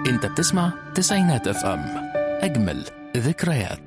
انت بتسمع تسعينات اف ام اجمل ذكريات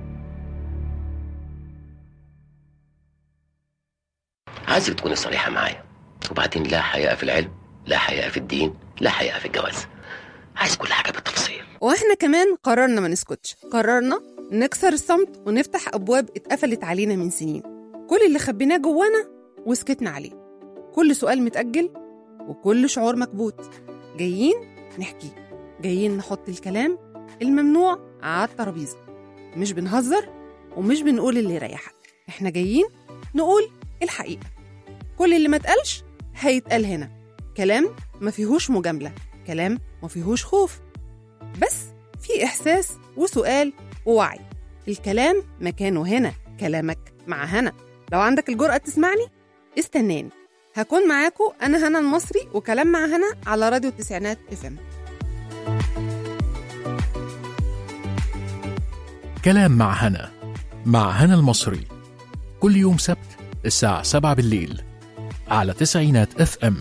عايزك تكوني صريحة معايا وبعدين لا حياء في العلم لا حياء في الدين لا حياء في الجواز عايز كل حاجة بالتفصيل واحنا كمان قررنا ما نسكتش قررنا نكسر الصمت ونفتح ابواب اتقفلت علينا من سنين كل اللي خبيناه جوانا وسكتنا عليه كل سؤال متأجل وكل شعور مكبوت جايين نحكي جايين نحط الكلام الممنوع على الترابيزة مش بنهزر ومش بنقول اللي يريحك احنا جايين نقول الحقيقة كل اللي ما اتقالش هيتقال هنا كلام ما فيهوش مجاملة كلام ما فيهوش خوف بس في إحساس وسؤال ووعي الكلام مكانه هنا كلامك مع هنا لو عندك الجرأة تسمعني استناني هكون معاكم أنا هنا المصري وكلام مع هنا على راديو التسعينات اف ام كلام مع هنا مع هنا المصري كل يوم سبت الساعة 7 بالليل على تسعينات اف ام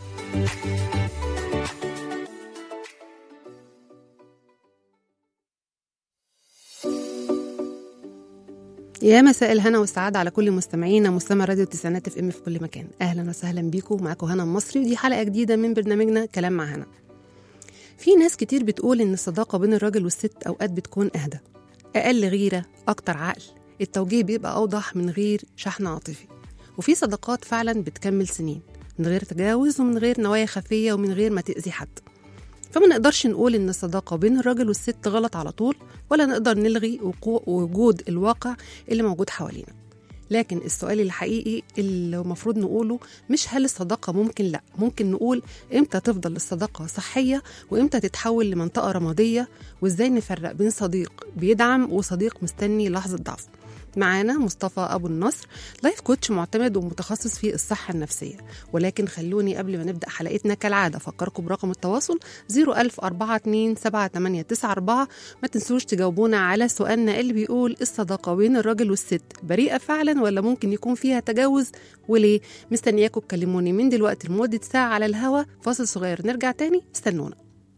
يا مساء الهنا والسعادة على كل مستمعينا مستمع راديو التسعينات اف ام في كل مكان اهلا وسهلا بيكم معاكم هنا المصري ودي حلقة جديدة من برنامجنا كلام مع هنا في ناس كتير بتقول ان الصداقة بين الراجل والست اوقات بتكون اهدى اقل غيرة اكتر عقل التوجيه بيبقى اوضح من غير شحن عاطفي وفي صداقات فعلا بتكمل سنين من غير تجاوز ومن غير نوايا خفية ومن غير ما تأذي حد فما نقدرش نقول ان الصداقة بين الراجل والست غلط على طول ولا نقدر نلغي وقوع وجود الواقع اللي موجود حوالينا لكن السؤال الحقيقي اللي المفروض نقوله مش هل الصداقة ممكن لا ممكن نقول امتى تفضل الصداقة صحية وامتى تتحول لمنطقة رمادية وازاي نفرق بين صديق بيدعم وصديق مستني لحظة ضعف معانا مصطفى أبو النصر لايف كوتش معتمد ومتخصص في الصحة النفسية ولكن خلوني قبل ما نبدأ حلقتنا كالعادة أفكركم برقم التواصل 010427894 ما تنسوش تجاوبونا على سؤالنا اللي بيقول الصداقة بين الراجل والست بريئة فعلا ولا ممكن يكون فيها تجاوز وليه مستنياكم تكلموني من دلوقتي لمدة ساعة على الهوا فاصل صغير نرجع تاني استنونا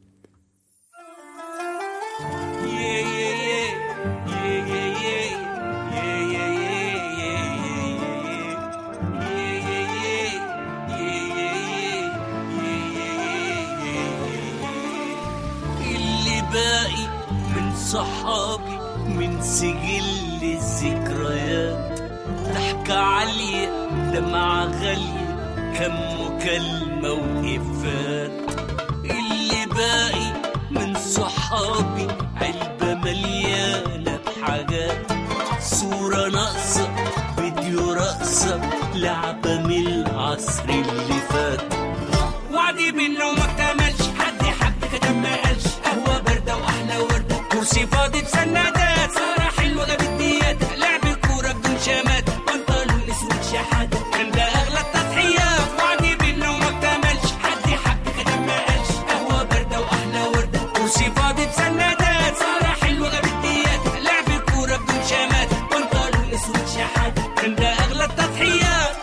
اللي باقي من صحابي من سجل الذكريات ضحكة عالية دمعة غالية كم مكالمة وإفات اللي باقي من صحابي علبة مليانة بحاجات صورة ناقصة فيديو رقصة لعبة من العصر اللي فات وعدي منه ما اكتملش حد حب كتب ما قالش قهوة باردة وأحلى وردة كرسي فاضي بسندات سهرة حلوة جابت ديات لعب كورة بدون شمات بنطلون اسود شحاتة كان ده أغلى التضحيات وعدي منه ما اكتملش حد حب كتب ما قالش قهوة باردة وأحلى وردة كرسي فاضي بسندات سهرة حلوة جابت ديات لعب كورة بدون شمات بنطلون اسود شحاتة كان ده أغلى التضحيات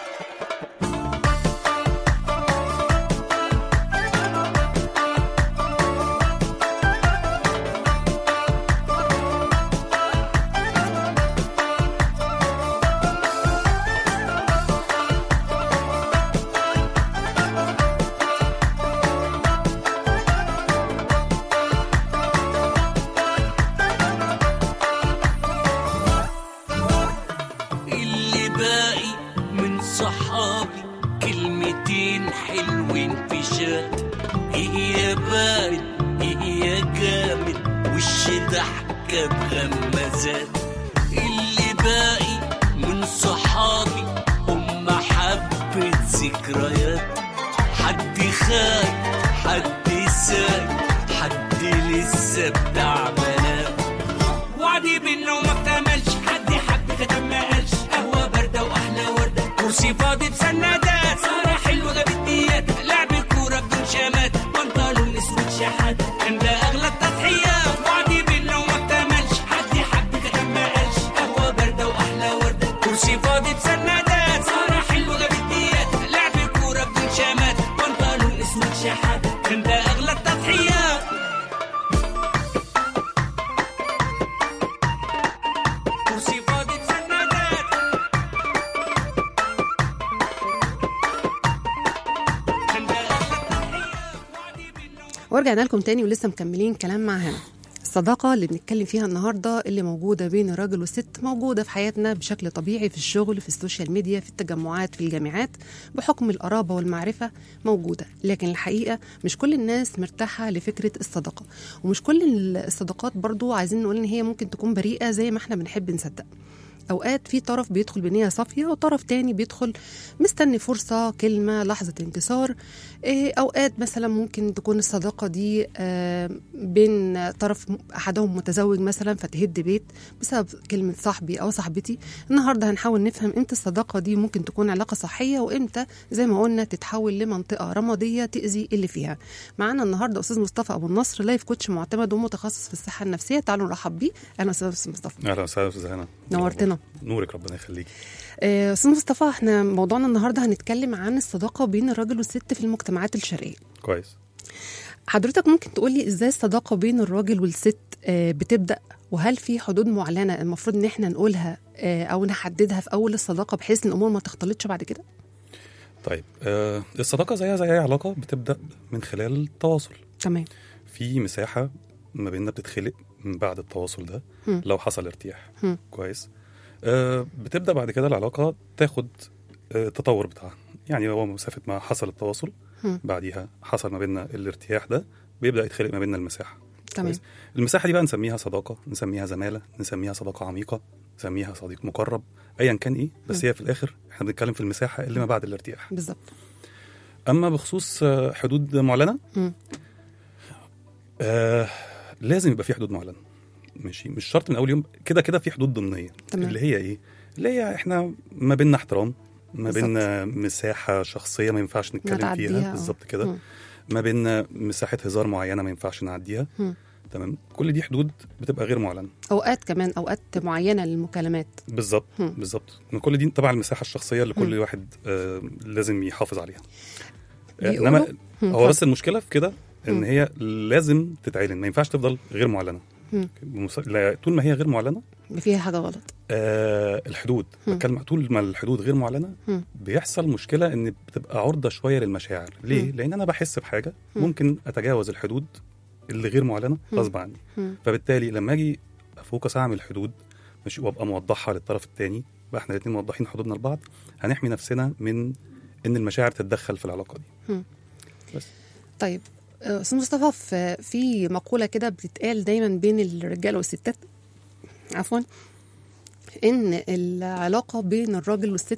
اللي باقي من صحابي كلمتين حلوين في شات هي بارد هي جامد وش ضحكة بغمازات اللي باقي من صحابي هم حبة ذكريات حد خايف حد سايق حد لسه بتاع بنات وعدي منه ما اكتملش حد حب كتب ما قالش قهوة باردة وأحلى وردة كرسي فاضي بسندات سهرة حلوة جابت ديات لعب كورة بدون شمات بنطلون اسود شحاتة كان ده أغلى التضحيات وعدي منه ما اكتملش حد حب كتب ما قالش قهوة باردة وأحلى وردة كرسي فاضي بسندات سهرة حلوة جابت ديات لعب كورة بدون شمات بنطلون اسود شحاتة كان ده أغلى التضحيات ورجعنا لكم تاني ولسه مكملين كلام مع هنا الصداقة اللي بنتكلم فيها النهاردة اللي موجودة بين الراجل والست موجودة في حياتنا بشكل طبيعي في الشغل في السوشيال ميديا في التجمعات في الجامعات بحكم القرابة والمعرفة موجودة لكن الحقيقة مش كل الناس مرتاحة لفكرة الصداقة ومش كل الصداقات برضو عايزين نقول إن هي ممكن تكون بريئة زي ما احنا بنحب نصدق اوقات في طرف بيدخل بنيه صافيه وطرف تاني بيدخل مستني فرصه كلمه لحظه انتصار إيه، اوقات مثلا ممكن تكون الصداقه دي آه، بين طرف م- احدهم متزوج مثلا فتهد بيت بسبب كلمه صاحبي او صاحبتي النهارده هنحاول نفهم امتى الصداقه دي ممكن تكون علاقه صحيه وامتى زي ما قلنا تتحول لمنطقه رماديه تاذي اللي فيها معانا النهارده استاذ مصطفى ابو النصر لايف كوتش معتمد ومتخصص في الصحه النفسيه تعالوا نرحب بيه اهلا وسهلا استاذ مصطفى اهلا وسهلا استاذ هنا نورتنا. نورك ربنا يخليك آه، استاذ مصطفى احنا موضوعنا النهارده هنتكلم عن الصداقه بين الراجل والست في المجتمعات الشرقيه كويس حضرتك ممكن تقولي ازاي الصداقه بين الراجل والست آه، بتبدا وهل في حدود معلنه المفروض ان احنا نقولها آه، او نحددها في اول الصداقه بحيث ان الامور ما تختلطش بعد كده طيب آه الصداقه زيها زي اي علاقه بتبدا من خلال التواصل تمام في مساحه ما بيننا بتتخلق من بعد التواصل ده هم. لو حصل ارتياح هم. كويس آه بتبدا بعد كده العلاقه تاخد آه التطور بتاعها يعني هو مسافه ما حصل التواصل هم. بعديها حصل ما بيننا الارتياح ده بيبدا يتخلق ما بيننا المساحه تمام كويس؟ المساحه دي بقى نسميها صداقه نسميها زماله نسميها صداقه عميقه نسميها صديق مقرب ايا كان ايه بس هي في الاخر احنا بنتكلم في المساحه اللي ما بعد الارتياح بالظبط اما بخصوص آه، حدود معلنه مم. آه لازم يبقى في حدود معلنه ماشي مش شرط من اول يوم كده كده في حدود ضمنيه تمام. اللي هي ايه اللي هي احنا ما بيننا احترام ما بالظبط. بيننا مساحه شخصيه ما ينفعش نتكلم نتعديها، فيها آه. بالظبط كده مم. ما بيننا مساحه هزار معينه ما ينفعش نعديها مم. تمام كل دي حدود بتبقى غير معلنه اوقات كمان اوقات معينه للمكالمات بالظبط هم. بالظبط من كل دي طبعا المساحه الشخصيه اللي كل هم. واحد آه لازم يحافظ عليها بيقولوا- انما هم، هو اتفضل. بس المشكله في كده ان هم. هي لازم تتعلن ما ينفعش تفضل غير معلنه هم. بمس- لا طول ما هي غير معلنه فيها حاجه غلط آه الحدود هم. بتكلم طول ما الحدود غير معلنه هم. بيحصل مشكله ان بتبقى عرضه شويه للمشاعر ليه هم. لان انا بحس بحاجه هم. ممكن اتجاوز الحدود اللي غير معلنه هم. غصب عني هم. فبالتالي لما اجي افوكس اعمل حدود ماشي وابقى موضحها للطرف الثاني بقى احنا الاثنين موضحين حدودنا لبعض هنحمي نفسنا من ان المشاعر تتدخل في العلاقه دي طيب آه، استاذ مصطفى في في مقوله كده بتتقال دايما بين الرجاله والستات عفوا ان العلاقه بين الراجل والست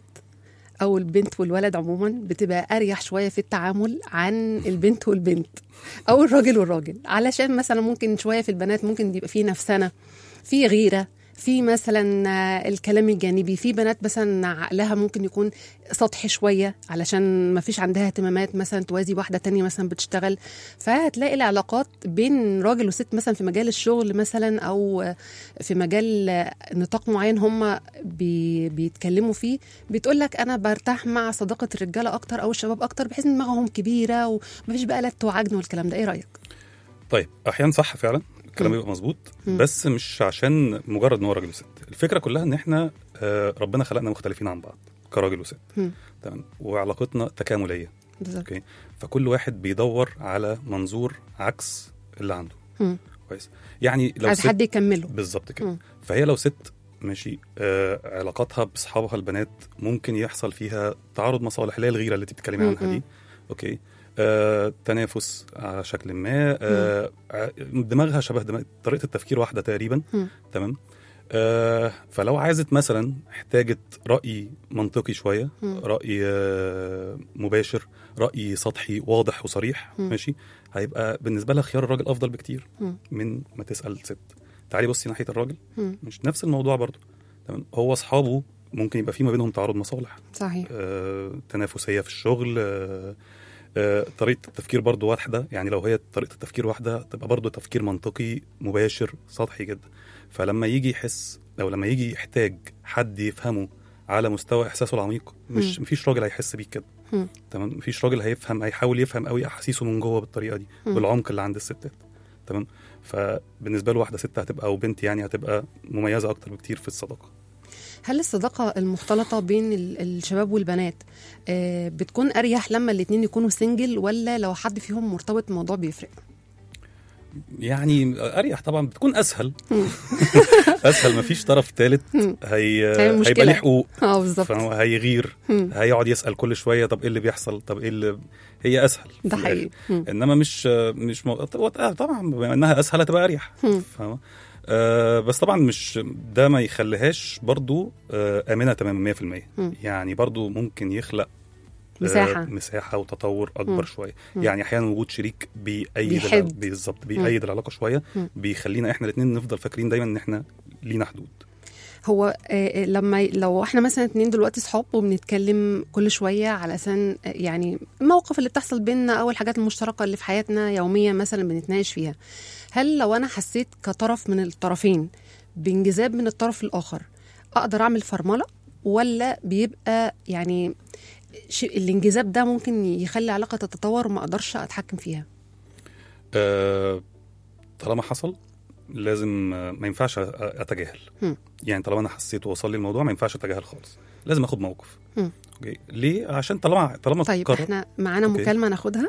او البنت والولد عموما بتبقى اريح شويه في التعامل عن البنت والبنت او الراجل والراجل علشان مثلا ممكن شويه في البنات ممكن يبقى في نفسنا في غيره في مثلا آه، الكلام الجانبي في بنات مثلا عقلها ممكن يكون سطحي شويه علشان ما فيش عندها اهتمامات مثلا توازي واحده تانية مثلا بتشتغل فهتلاقي العلاقات بين راجل وست مثلا في مجال الشغل مثلا او في مجال نطاق معين هم بي بيتكلموا فيه بتقول لك انا برتاح مع صداقه الرجاله اكتر او الشباب اكتر بحيث ان دماغهم كبيره ومفيش بقى لت وعجن والكلام ده ايه رايك؟ طيب احيانا صح فعلا الكلام مم. بيبقى مظبوط مم. بس مش عشان مجرد ان هو راجل وست الفكره كلها ان احنا آه، ربنا خلقنا مختلفين عن بعض كراجل وست مم. تمام وعلاقتنا تكامليه بالظبط اوكي فكل واحد بيدور على منظور عكس اللي عنده مم. كويس يعني لو عايز ست حد يكمله بالظبط كده مم. فهي لو ست ماشي آه علاقاتها باصحابها البنات ممكن يحصل فيها تعارض مصالح اللي هي الغيره اللي انت بتتكلمي مم، عنها مم. دي اوكي آه تنافس على شكل ما آه ع- دماغها شبه دماغ طريقه التفكير واحده تقريبا مم. تمام آه فلو عايزت مثلا احتاجت راي منطقي شويه مم. راي آه مباشر راي سطحي واضح وصريح مم. ماشي هيبقى بالنسبه لها خيار الراجل افضل بكتير مم. من ما تسال ست تعالي بصي ناحيه الراجل مم. مش نفس الموضوع برضو تمام هو اصحابه ممكن يبقى في ما بينهم تعارض مصالح صحيح آه، تنافسيه في الشغل آه، آه، طريقه التفكير برضو واحده يعني لو هي طريقه التفكير واحده تبقى برضو تفكير منطقي مباشر سطحي جدا فلما يجي يحس او لما يجي يحتاج حد يفهمه على مستوى احساسه العميق مش مم. مفيش راجل هيحس بيك كده مم. تمام مفيش راجل هيفهم هيحاول يفهم قوي احاسيسه من جوه بالطريقه دي مم. بالعمق اللي عند الستات تمام فبالنسبه له واحده ست هتبقى او بنت يعني هتبقى مميزه اكتر بكتير في الصداقه هل الصداقة المختلطة بين ال- الشباب والبنات آه، بتكون أريح لما الاتنين يكونوا سنجل ولا لو حد فيهم مرتبط الموضوع بيفرق؟ يعني اريح طبعا بتكون اسهل اسهل مفيش طرف ثالث هي هيعمل مشكلة. هيبقى ليه حقوق اه بالظبط فهو هيغير مم. هيقعد يسال كل شويه طب ايه اللي بيحصل طب ايه اللي هي اسهل في ده الآخر. حقيقي مم. انما مش مش مو... آه، طبعا بما انها اسهل هتبقى اريح مم. فاهمة؟ آه بس طبعا مش ده ما يخليهاش برضو آه امنه تماما 100% مم. يعني برضو ممكن يخلق مساحة. آه مساحه وتطور اكبر مم. شويه مم. يعني احيانا وجود شريك بيأيد بيحد. الع- بالظبط بيأيد العلاقه شويه مم. بيخلينا احنا الاثنين نفضل فاكرين دايما ان احنا لينا حدود هو آه، آه، لما ي- لو احنا مثلا اتنين دلوقتي صحاب وبنتكلم كل شويه على اساس يعني المواقف اللي بتحصل بينا او الحاجات المشتركه اللي في حياتنا يوميا مثلا بنتناقش فيها هل لو انا حسيت كطرف من الطرفين بانجذاب من الطرف الاخر اقدر اعمل فرمله ولا بيبقى يعني ش- الانجذاب ده ممكن يخلي العلاقه تتطور وما اقدرش اتحكم فيها آه طالما حصل لازم آه، ما ينفعش أ- اتجاهل مم. يعني طالما انا حسيت ووصل لي الموضوع ما ينفعش اتجاهل خالص لازم اخد موقف مم. اوكي ليه عشان طالما طالما طيب اتكرر- احنا معانا أوكي. مكالمه ناخدها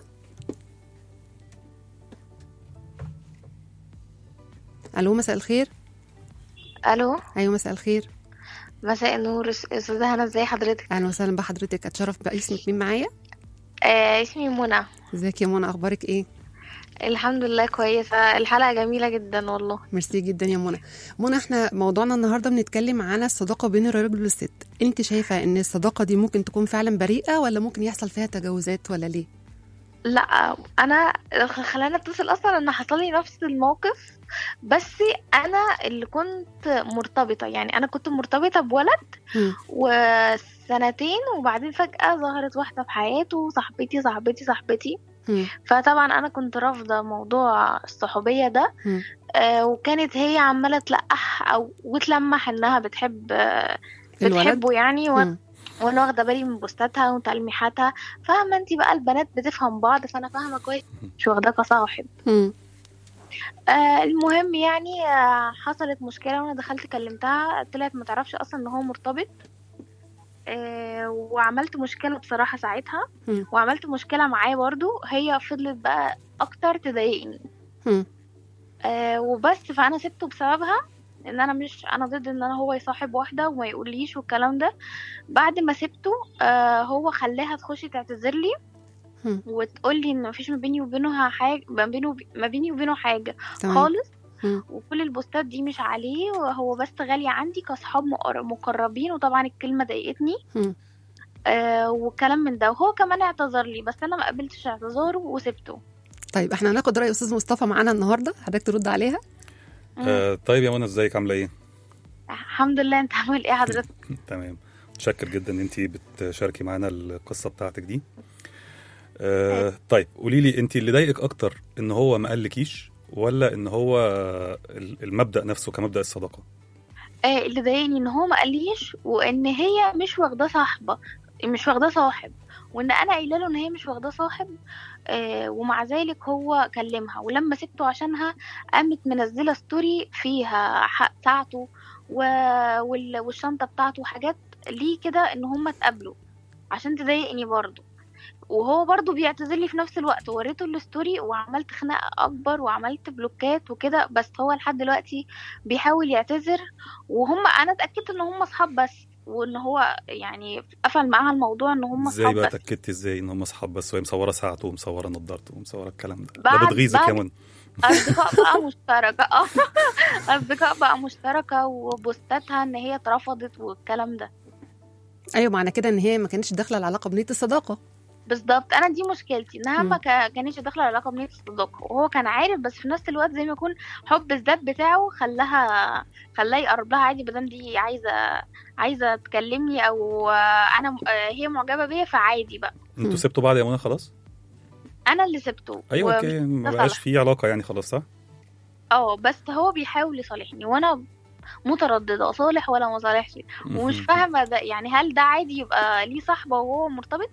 الو مساء الخير الو ايوه مساء الخير مساء النور أس- استاذه هنا ازي حضرتك اهلا وسهلا بحضرتك اتشرف باسمك مين معايا آه اسمي منى ازيك يا منى اخبارك ايه الحمد لله كويسه الحلقه جميله جدا والله ميرسي جدا يا منى منى احنا موضوعنا النهارده بنتكلم عن الصداقه بين الراجل والست انت شايفه ان الصداقه دي ممكن تكون فعلا بريئه ولا ممكن يحصل فيها تجاوزات ولا ليه لا انا خلاني اتصل اصلا ان حصل لي نفس الموقف بس انا اللي كنت مرتبطه يعني انا كنت مرتبطه بولد مم. وسنتين وبعدين فجاه ظهرت واحده في حياته صاحبتي صاحبتي صاحبتي مم. فطبعا انا كنت رافضه موضوع الصحوبيه ده مم. آه وكانت هي عماله تلقح او وتلمح انها بتحب آه الولد بتحبه يعني و... مم. وانا واخده بالي من بوستاتها وتلميحاتها فاهمه انت بقى البنات بتفهم بعض فانا فاهمه كويس مش واخداه كصاحب مم. آه المهم يعني آه حصلت مشكله وانا دخلت كلمتها طلعت ما تعرفش اصلا ان هو مرتبط آه وعملت مشكله بصراحه ساعتها مم. وعملت مشكله معاه برضو هي فضلت بقى اكتر تضايقني مم. آه وبس فانا سبته بسببها ان انا مش انا ضد ان انا هو يصاحب واحده وما يقوليش والكلام ده بعد ما سبته آه هو خلاها تخش تعتذر لي مم. وتقول لي ان مفيش ما بيني وبينها حاجه ما بينه ما بيني وبينه حاجه تمام خالص مم. وكل البوستات دي مش عليه وهو بس غالي عندي كاصحاب مقر- مقربين وطبعا الكلمه ضايقتني مم. آه وكلام من ده وهو كمان اعتذر لي بس انا ما قبلتش اعتذاره وسبته طيب احنا هناخد راي استاذ مصطفى معانا النهارده حضرتك ترد عليها مم. آه طيب يا منى ازيك عامله ايه الحمد لله انت عامل ايه حضرتك تمام متشكر جدا ان انت بتشاركي معانا القصه بتاعتك دي آه طيب قولي لي انت اللي ضايقك اكتر ان هو ما قالكيش ولا ان هو ال- المبدا نفسه كمبدا الصداقه آه اللي ضايقني ان هو ما قاليش وان هي مش واخداه صاحبه مش واخداه صاحب وان انا قايله له ان هي مش واخداه صاحب آه ومع ذلك هو كلمها ولما سبته عشانها قامت منزله ستوري فيها حق بتاعته و... وال... والشنطه بتاعته وحاجات ليه كده ان هما اتقابلوا عشان تضايقني برضه وهو برضه بيعتذر لي في نفس الوقت وريته الستوري وعملت خناقه اكبر وعملت بلوكات وكده بس هو لحد دلوقتي بيحاول يعتذر وهم انا اتاكدت ان هم اصحاب بس وان هو يعني قفل معاها الموضوع ان هم ازاي اصحاب بقى بس اتاكدتي ازاي ان هم اصحاب بس وهي مصوره ساعته ومصوره نضارته ومصوره الكلام ده ده بعد- بتغيظك يا بعد- منى اصدقاء بقى مشتركه اه اصدقاء بقى مشتركه وبوستاتها ان هي اترفضت والكلام ده ايوه معنى كده ان هي ما كانتش داخله العلاقه بنيه الصداقه بالظبط انا دي مشكلتي انها مم. ما كا- كانتش داخله علاقه بنيه الصداقه وهو كان عارف بس في نفس الوقت زي ما يكون حب الذات بتاعه خلاها خلاه يقرب لها عادي بدل دي عايزه عايزه تكلمني او آه، انا م- آه، هي معجبه بيا فعادي بقى انتوا مم. سبتوا بعض يا منى خلاص انا اللي سبته ايوه و- اوكي ما ده بقاش صالح. في علاقه يعني خلاص صح اه بس هو بيحاول يصالحني وانا متردده صالح ولا ما صالحش ومش مهم. فاهمه ده يعني هل ده عادي يبقى ليه صاحبه وهو مرتبط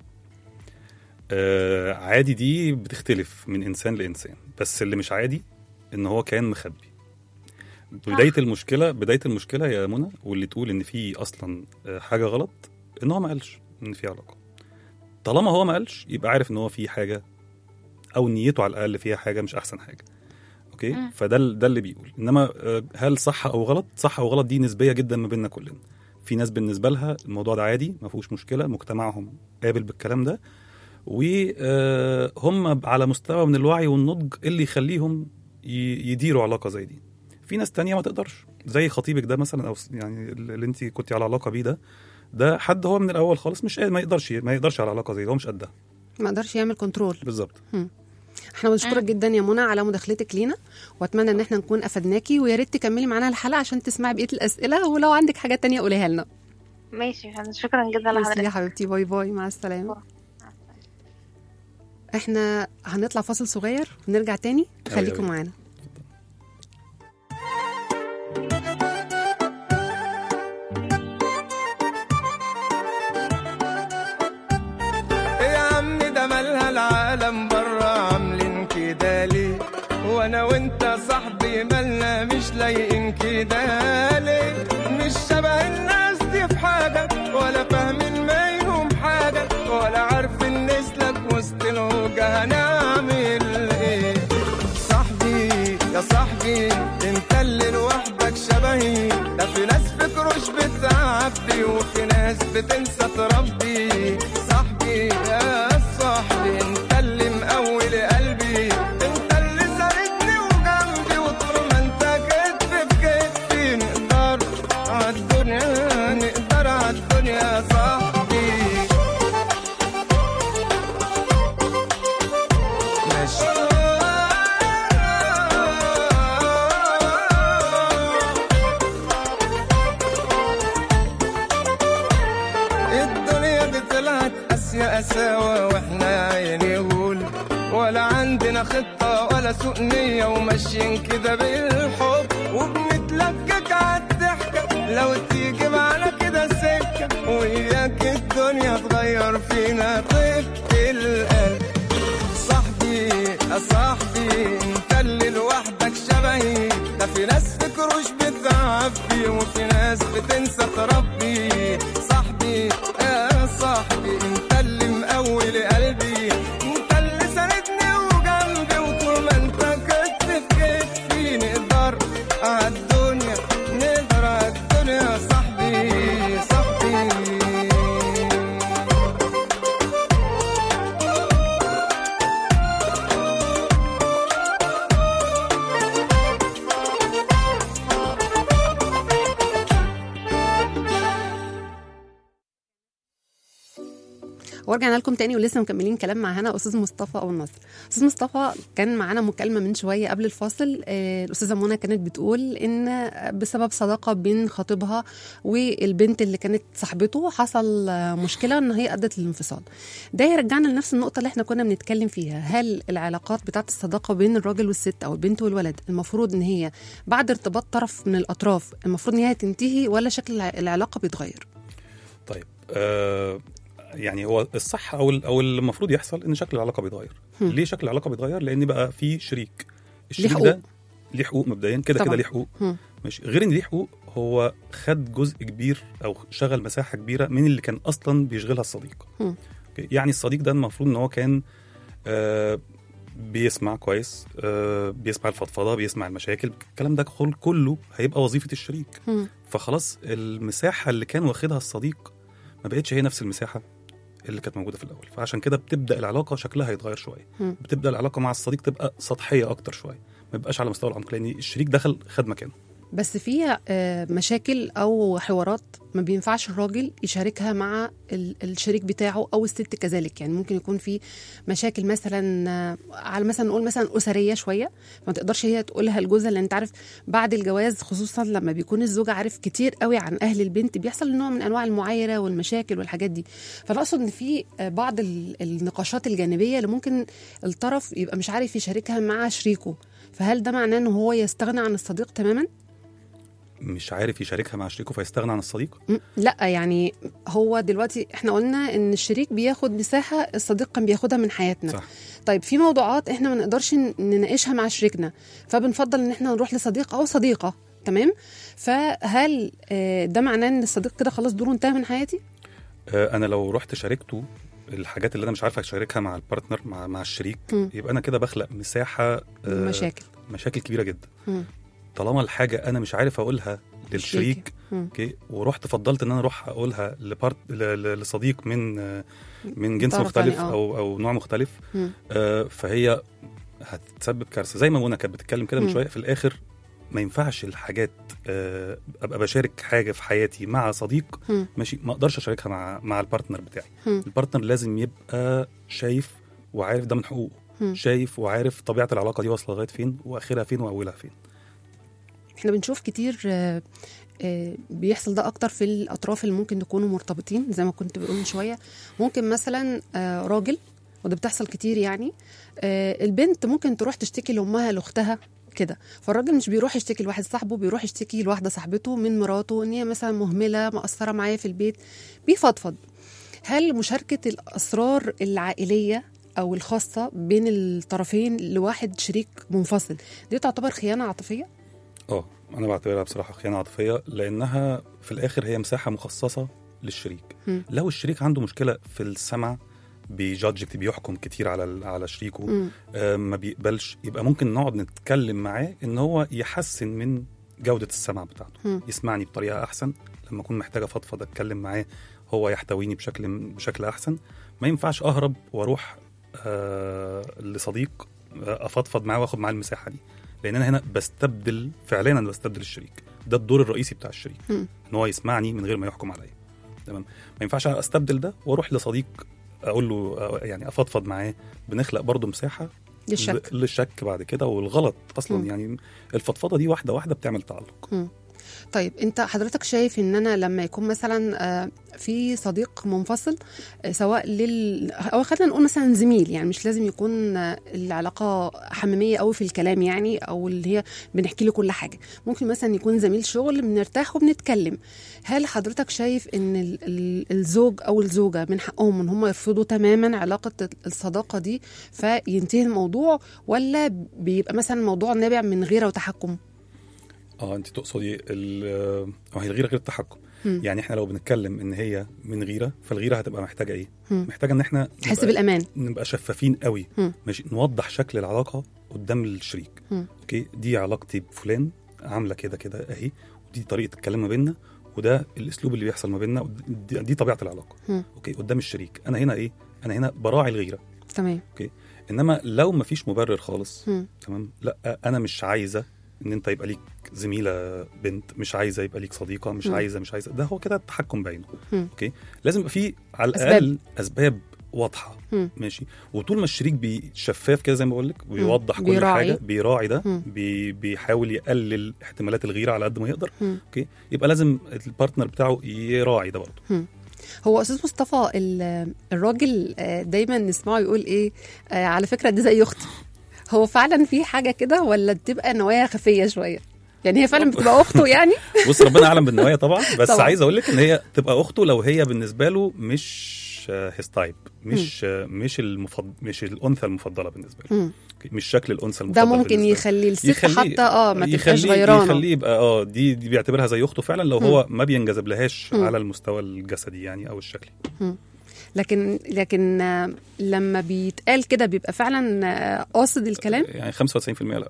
آه عادي دي بتختلف من انسان لانسان بس اللي مش عادي ان هو كان مخبي بدايه المشكله بدايه المشكله يا منى واللي تقول ان في اصلا آه، حاجه غلط ان هو ما قالش ان في علاقه طالما هو ما قالش يبقى عارف ان هو في حاجه او نيته على الاقل فيها حاجه مش احسن حاجه اوكي مم. فده ال- ده اللي بيقول انما آه، هل صح او غلط صح او غلط دي نسبيه جدا ما بيننا كلنا في ناس بالنسبه لها الموضوع ده عادي ما فيهوش مشكله مجتمعهم قابل بالكلام ده وهم على مستوى من الوعي والنضج اللي يخليهم ي- يديروا علاقه زي دي في ناس تانية ما تقدرش زي خطيبك ده مثلا او س- يعني اللي انت كنت على علاقه بيه ده ده حد هو من الاول خالص مش ما يقدرش ما يقدرش على علاقه زي دي هو مش قدها ما قدرش يعمل كنترول بالظبط احنا بنشكرك جدا يا منى على مداخلتك لينا واتمنى ان احنا نكون افدناكي ويا ريت تكملي معانا الحلقه عشان تسمعي بقيه الاسئله ولو عندك حاجات تانية قوليها لنا ماشي يا فندم شكرا جدا ميرسي لحضرتك يا حبيبتي باي باي مع السلامه احنا هنطلع فاصل صغير ونرجع تاني أوي خليكم أوي. معانا إيه يا عم ده مالها العالم برا عاملين كده ليه وانا وانت صاحبي مالنا مش لايقين كده ليه مش شبه الناس دي في حاجة ولا فاهمين منهم حاجة ولا عارفين نسلك وسط الهوجة هنعمل ايه صاحبي يا صاحبي انت اللي لوحدك شبهي ده في ناس فكروش بتعبي وفي ناس بتنسى تربي صاحبي يا صاحبي انت اللي مقول قلبي انت اللي ساندني وجنبي وطول ما انت كتف في كتفي نقدر عالدنيا نقدر عالدنيا يا صاحبي الدنيا دي طلعت قاسية قساوة واحنا يا عيني غول ولا عندنا خطة ولا سوء نية وماشيين كده بالحب وبنتلكك عالضحكة لو تيجي معانا كده سكة وإياك الدنيا تغير فينا طيبة القلب صاحبي يا صاحبي انت اللي لوحدك شبهي ده في ناس فكروش بتعبي وفي ناس بتنسى تربي صاحبي يا صاحبي انت اللي مقول قلبي انت اللي ساندني وجنبي وطول ما انت كتف في كتفي نقدر عالدنيا نقدر عالدنيا يا صاحبي صاحبي ورجعنا لكم تاني ولسه مكملين كلام مع هنا استاذ مصطفى ابو النصر استاذ مصطفى كان معانا مكالمه من شويه قبل الفاصل آه، الاستاذه منى كانت بتقول ان بسبب صداقه بين خطيبها والبنت اللي كانت صاحبته حصل آه، مشكله ان هي ادت للانفصال ده يرجعنا لنفس النقطه اللي احنا كنا بنتكلم فيها هل العلاقات بتاعت الصداقه بين الراجل والست او البنت والولد المفروض ان هي بعد ارتباط طرف من الاطراف المفروض ان هي تنتهي ولا شكل الع- العلاقه بيتغير طيب آه يعني هو الصح او ال- او المفروض يحصل ان شكل العلاقه بيتغير هم. ليه شكل العلاقه بيتغير لان بقى في شريك الشريك حقوق. ده ليه حقوق مبدئيا كده طبعاً. كده ليه حقوق هم. ماشي غير ان ليه حقوق هو خد جزء كبير او شغل مساحه كبيره من اللي كان اصلا بيشغلها الصديق هم. أوكي؟ يعني الصديق ده المفروض ان هو كان آه بيسمع كويس آه بيسمع الفضفضه بيسمع المشاكل الكلام ده كل- كله هيبقى وظيفه الشريك هم. فخلاص المساحه اللي كان واخدها الصديق ما بقتش هي نفس المساحه اللي كانت موجوده في الاول فعشان كده بتبدا العلاقه شكلها يتغير شويه مم. بتبدا العلاقه مع الصديق تبقى سطحيه اكتر شويه ما بيبقاش على مستوى العمق لان الشريك دخل خد مكانه بس في آه، مشاكل او حوارات ما بينفعش الراجل يشاركها مع ال- الشريك بتاعه او الست كذلك يعني ممكن يكون في مشاكل مثلا آه، على مثلا نقول مثلا اسريه شويه ما تقدرش هي تقولها لجوزها لان انت عارف بعد الجواز خصوصا لما بيكون الزوج عارف كتير قوي عن اهل البنت بيحصل نوع من انواع المعايره والمشاكل والحاجات دي فانا اقصد ان في آه، بعض ال- النقاشات الجانبيه اللي ممكن الطرف يبقى مش عارف يشاركها مع شريكه فهل ده معناه ان هو يستغنى عن الصديق تماما مش عارف يشاركها مع شريكه فيستغنى عن الصديق م- لا يعني هو دلوقتي احنا قلنا ان الشريك بياخد مساحه الصديق كان بياخدها من حياتنا صح. طيب في موضوعات احنا ما نقدرش ن- نناقشها مع شريكنا فبنفضل ان احنا نروح لصديق او صديقه تمام فهل آه، ده معناه ان الصديق كده خلاص دوره انتهى من حياتي آه انا لو رحت شاركته الحاجات اللي انا مش عارف اشاركها مع البارتنر مع مع الشريك مم. يبقى انا كده بخلق مساحه آه مشاكل مشاكل كبيره جدا مم. طالما الحاجه انا مش عارف اقولها للشريك مم. اوكي ورحت فضلت ان انا اروح اقولها لبارت ل- ل- لصديق من آه، من جنس طرف مختلف تاني، آه. او او نوع مختلف مم. آه، فهي هتسبب كارثه زي ما منى كانت بتتكلم كده من مم. شويه في الاخر ما ينفعش الحاجات آه، ابقى بشارك حاجه في حياتي مع صديق مم. ماشي ما اقدرش اشاركها مع مع البارتنر بتاعي مم. البارتنر لازم يبقى شايف وعارف ده من حقوقه مم. شايف وعارف طبيعه العلاقه دي واصله لغايه فين واخرها فين واولها فين احنا بنشوف كتير آه، آه، بيحصل ده اكتر في الاطراف اللي ممكن يكونوا مرتبطين زي ما كنت بقول من شويه ممكن مثلا آه، راجل وده بتحصل كتير يعني آه، البنت ممكن تروح تشتكي لامها لاختها كده فالراجل مش بيروح يشتكي لواحد صاحبه بيروح يشتكي لواحده صاحبته من مراته ان هي مثلا مهمله مقصره معايا في البيت بيفضفض هل مشاركه الاسرار العائليه او الخاصه بين الطرفين لواحد شريك منفصل دي تعتبر خيانه عاطفيه اه انا بعتبرها بصراحه خيانه عاطفيه لانها في الاخر هي مساحه مخصصه للشريك مم. لو الشريك عنده مشكله في السمع بيجادج كتير بيحكم كتير على ال- على شريكه مم. آه ما بيقبلش يبقى ممكن نقعد نتكلم معاه ان هو يحسن من جوده السمع بتاعته مم. يسمعني بطريقه احسن لما اكون محتاج افضفض اتكلم معاه هو يحتويني بشكل بشكل احسن ما ينفعش اهرب واروح آه لصديق آه، افضفض معاه واخد معاه المساحه دي لان انا هنا بستبدل فعليا انا بستبدل الشريك ده الدور الرئيسي بتاع الشريك مم. ان هو يسمعني من غير ما يحكم عليا تمام ما ينفعش استبدل ده واروح لصديق اقول له آه، يعني افضفض معاه بنخلق برضه مساحه للشك ل- للشك بعد كده والغلط اصلا مم. يعني الفضفضه دي واحده واحده بتعمل تعلق مم. طيب انت حضرتك شايف ان انا لما يكون مثلا آه، في صديق منفصل آه، سواء لل او خلينا نقول مثلا زميل يعني مش لازم يكون آه، العلاقه حميميه قوي في الكلام يعني او اللي هي بنحكي له كل حاجه ممكن مثلا يكون زميل شغل بنرتاح وبنتكلم هل حضرتك شايف ان ال- ال- الزوج او الزوجه من حقهم ان هم يرفضوا تماما علاقه الصداقه دي فينتهي الموضوع ولا بيبقى مثلا الموضوع نابع من غيره وتحكم اه انت تقصدي ال- ما هي الغيره غير التحكم مم. يعني احنا لو بنتكلم ان هي من غيره فالغيره هتبقى محتاجه ايه مم. محتاجه ان احنا تحس نبقى- بالامان نبقى شفافين قوي مم. ماشي نوضح شكل العلاقه قدام الشريك مم. اوكي دي علاقتي بفلان عامله كده كده اهي ودي طريقه الكلام ما بيننا وده الاسلوب اللي بيحصل ما بيننا ودي دي طبيعه العلاقه مم. اوكي قدام الشريك انا هنا ايه انا هنا براعي الغيره تمام انما لو ما فيش مبرر خالص مم. تمام لا انا مش عايزه ان انت يبقى ليك زميله بنت مش عايزه يبقى ليك صديقه مش مم. عايزه مش عايزه ده هو كده التحكم باينه مم. اوكي لازم يبقى في على أسباب. الاقل اسباب واضحه مم. ماشي وطول ما الشريك بي- شفاف كده زي ما بقول لك بيوضح كل بيراعي. حاجه بيراعي ده مم. بي بيحاول يقلل احتمالات الغيره على قد ما يقدر مم. اوكي يبقى لازم البارتنر بتاعه يراعي ده برضه هو استاذ مصطفى ال- الراجل آه، دايما نسمعه يقول ايه آه، على فكره دي زي اختي هو فعلا في حاجه كده ولا بتبقى نوايا خفيه شويه يعني هي فعلا بتبقى اخته يعني بص ربنا اعلم بالنوايا طبعا بس طبعاً. عايز اقول لك ان هي تبقى اخته لو هي بالنسبه له مش هيز تايب مش آه، مش المفضل مش الانثى المفضله بالنسبه له مم. مش شكل الانثى ده المفضل ممكن بالنسبة له. يخلي الست يخليه- حتى اه ما تبقاش يخليه- غيرانه يخليه يبقى اه دي, دي بيعتبرها زي اخته فعلا لو مم. هو ما بينجذب لهاش مم. على المستوى الجسدي يعني او الشكلي لكن لكن آه، لما بيتقال كده بيبقى فعلا آه، قاصد الكلام يعني 95% لا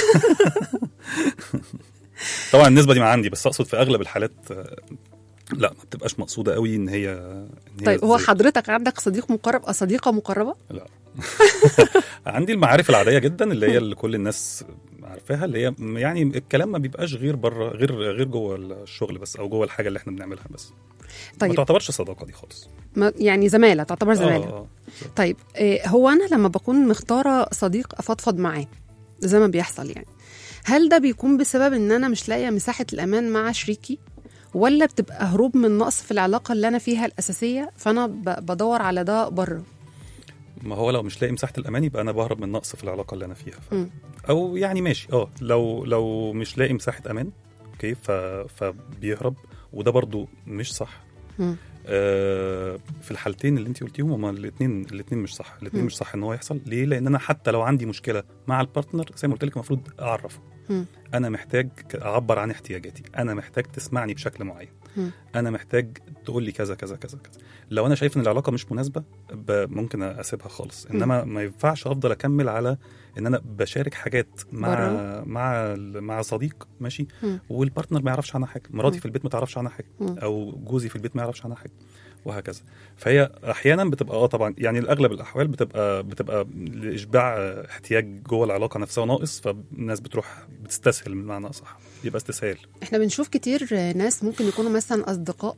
طبعا النسبه دي ما عندي بس اقصد في اغلب الحالات آه، لا ما بتبقاش مقصوده قوي ان هي إن هي طيب هو زي- حضرتك عندك صديق مقرب او صديقه مقربه لا عندي المعارف العاديه جدا اللي هي اللي كل الناس عارفاها اللي هي يعني الكلام ما بيبقاش غير بره غير غير جوه الشغل بس او جوه الحاجه اللي احنا بنعملها بس ما طيب تعتبرش صداقه دي خالص ما يعني زماله تعتبر زماله آه، آه. طيب آه، هو انا لما بكون مختاره صديق افضفض معاه زي ما بيحصل يعني هل ده بيكون بسبب ان انا مش لاقيه مساحه الامان مع شريكي ولا بتبقى هروب من نقص في العلاقه اللي انا فيها الاساسيه فانا ب- بدور على ده بره ما هو لو مش لاقي مساحه الامان يبقى انا بهرب من نقص في العلاقه اللي انا فيها ف... مم. او يعني ماشي اه لو لو مش لاقي مساحه امان اوكي ف... فبيهرب وده برضو مش صح مم. آه في الحالتين اللي انت قلتيهم هما الاثنين الاثنين مش صح الاثنين مم. مش صح ان هو يحصل ليه لان انا حتى لو عندي مشكله مع البارتنر زي ما قلت لك المفروض اعرفه مم. انا محتاج اعبر عن احتياجاتي انا محتاج تسمعني بشكل معين مم. انا محتاج تقول لي كذا كذا كذا كذا لو انا شايف ان العلاقه مش مناسبه ب- ممكن اسيبها خالص انما ما ينفعش افضل اكمل على ان انا بشارك حاجات مع بره. مع ال- مع صديق ماشي مم. والبارتنر ما يعرفش عنها حاجه مراتي مم. في البيت ما تعرفش عنها حاجه مم. او جوزي في البيت ما يعرفش عنها حاجه وهكذا فهي احيانا بتبقى اه طبعا يعني الاغلب الاحوال بتبقى بتبقى لاشباع آه، احتياج جوه العلاقه نفسها ناقص فالناس بتروح بتستسهل بمعنى اصح يبقى استسهال احنا بنشوف كتير ناس ممكن يكونوا مثلا اصدقاء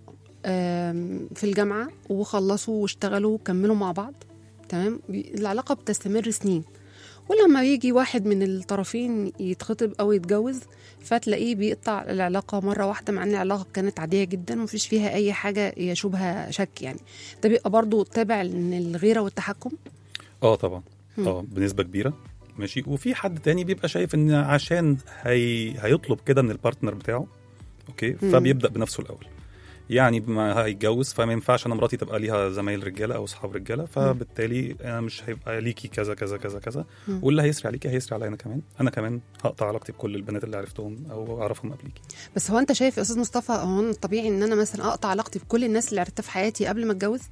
آم، في الجامعه وخلصوا واشتغلوا وكملوا مع بعض تمام بي- العلاقه بتستمر سنين ولما يجي واحد من الطرفين يتخطب او يتجوز فتلاقيه بيقطع العلاقه مره واحده مع ان العلاقه كانت عاديه جدا ومفيش فيها اي حاجه يشوبها شك يعني ده بيبقى برضو تابع ان الغيره والتحكم اه طبعا مم. اه بنسبه كبيره ماشي وفي حد تاني بيبقى شايف ان عشان هي... هيطلب كده من البارتنر بتاعه اوكي مم. فبيبدا بنفسه الاول يعني ما هيتجوز فما ينفعش انا مراتي تبقى ليها زمايل رجاله او اصحاب رجاله فبالتالي انا مش هيبقى ليكي كذا كذا كذا كذا مم. واللي هيسري عليكي هيسري عليا انا كمان انا كمان هقطع علاقتي بكل البنات اللي عرفتهم او اعرفهم قبليكي بس هو انت شايف يا استاذ مصطفى هو أنا الطبيعي ان انا مثلا اقطع علاقتي بكل الناس اللي عرفتها في حياتي قبل ما اتجوز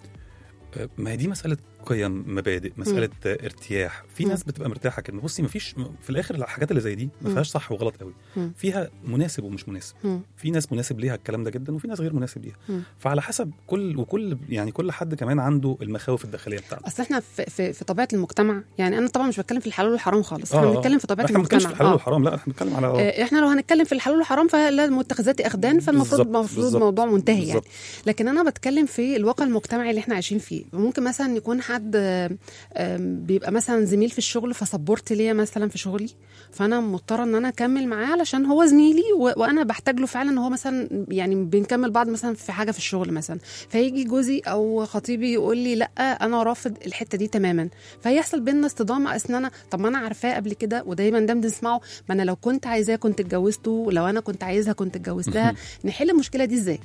آه، ما هي دي مسألة قيم مبادئ مسألة آه، ارتياح في مم. ناس بتبقى مرتاحة كده بصي ما فيش في الآخر الحاجات اللي زي دي ما مم. فيهاش صح وغلط قوي مم. فيها مناسب ومش مناسب مم. في ناس مناسب ليها الكلام ده جدا وفي ناس غير مناسب ليها مم. فعلى حسب كل وكل يعني كل حد كمان عنده المخاوف الداخلية بتاعته اصل احنا في, في, في طبيعه المجتمع يعني انا طبعا مش بتكلم في الحلال والحرام خالص آه، احنا آه. بنتكلم في طبيعه احنا ما بنتكلمش في المجتمع الحلال آه. والحرام لا احنا بنتكلم على آه، احنا لو هنتكلم في الحلال والحرام فلا متخذات اخدان فالمفروض بالظبط، المفروض بالظبط، الموضوع منتهي يعني بالظبط. لكن انا بتكلم في الواقع المجتمعي اللي احنا عايشين فيه ممكن مثلا يكون حد آه، آم، بيبقى مثلا زميل في الشغل فسبورت ليا مثلا في شغلي فانا مضطره ان انا اكمل معاه علشان هو زميلي و... وانا بحتاج له فعلا هو مثلا يعني بنكمل بعض مثلا في حاجه في الشغل مثلا فيجي جوزي او خطيبي يقول لي لا انا رافض الحته دي تماما فيحصل بينا اصطدام اصل انا طب ما انا عارفاه قبل كده ودايما ده بنسمعه ما انا لو كنت عايزاه كنت اتجوزته لو انا كنت عايزها كنت اتجوزتها نحل المشكله دي ازاي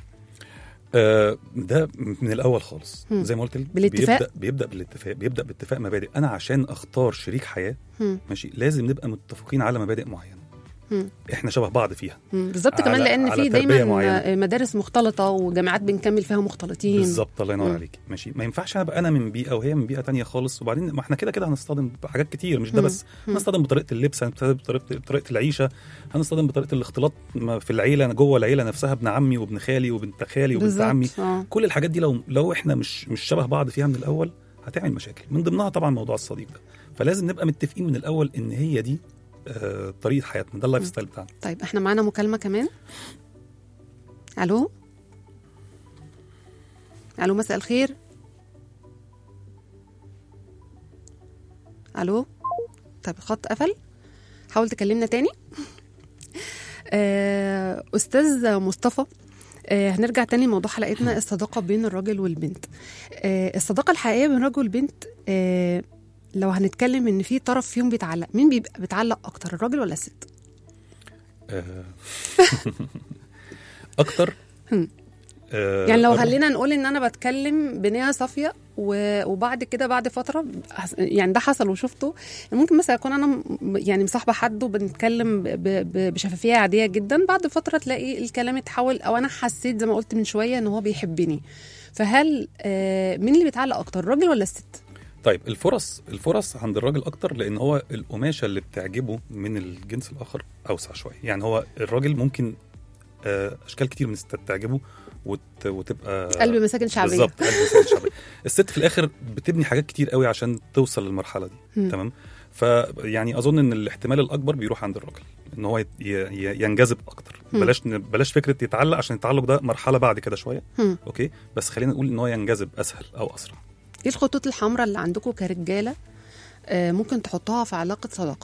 آه ده من الاول خالص مم. زي ما قلت لك بالاتفاق؟ بيبدا بيبدا بالاتفاق بيبدا باتفاق مبادئ انا عشان اختار شريك حياه مم. ماشي لازم نبقى متفقين على مبادئ معينه مم. احنا شبه بعض فيها مم. بالظبط كمان على- لان على في تربية دايما معينة. مدارس مختلطه وجامعات بنكمل فيها مختلطين بالظبط الله ينور مم. عليك ماشي ما ينفعش ابقى انا من بيئه وهي من بيئه تانية خالص وبعدين ما احنا كده كده هنصطدم بحاجات كتير مش ده مم. بس مم. هنصطدم بطريقه اللبس هنصطدم بطريقه بطريقه العيشه هنصطدم بطريقه الاختلاط ما في العيله أنا جوه العيله نفسها ابن عمي وابن خالي وبنت خالي وبنت بالظبط عمي اه كل الحاجات دي لو لو احنا مش مش شبه بعض فيها من الاول هتعمل مشاكل من ضمنها طبعا موضوع الصديق ده فلازم نبقى متفقين من الاول ان هي دي آه طريقه حياتنا ده اللايف ستايل بتاعنا طيب احنا معانا مكالمه كمان الو الو مساء الخير الو طيب الخط قفل حاول تكلمنا تاني آه، استاذ مصطفى آه، هنرجع تاني لموضوع حلقتنا الصداقه بين الراجل والبنت آه، الصداقه الحقيقيه بين الراجل والبنت آه، لو هنتكلم ان في طرف فيهم بيتعلق مين بيبقى بيتعلق اكتر الراجل ولا الست آه اكتر هم. آه يعني لو الر- خلينا نقول ان انا بتكلم بنيه صافيه و- وبعد كده بعد فتره حس- يعني ده حصل وشفته ممكن مثلا اكون انا م- يعني مصاحبه حد وبنتكلم ب- ب- بشفافيه عاديه جدا بعد فتره تلاقي الكلام اتحول او انا حسيت زي ما قلت من شويه ان هو بيحبني فهل آه، مين اللي بيتعلق اكتر الراجل ولا الست طيب الفرص الفرص عند الراجل اكتر لان هو القماشه اللي بتعجبه من الجنس الاخر اوسع شويه يعني هو الراجل ممكن آه، اشكال كتير من الستات تعجبه وت... وتبقى قلب مساكن شعبيه بالظبط قلب مساكن شعبيه الست في الاخر بتبني حاجات كتير قوي عشان توصل للمرحله دي مم. تمام فيعني اظن ان الاحتمال الاكبر بيروح عند الراجل ان هو ي... ي... ينجذب اكتر مم. بلاش ن- بلاش فكره يتعلق عشان التعلق ده مرحله بعد كده شويه هم. اوكي بس خلينا نقول ان هو ينجذب اسهل او اسرع ايه الخطوط الحمراء اللي عندكم كرجاله آه، ممكن تحطها في علاقه صداقه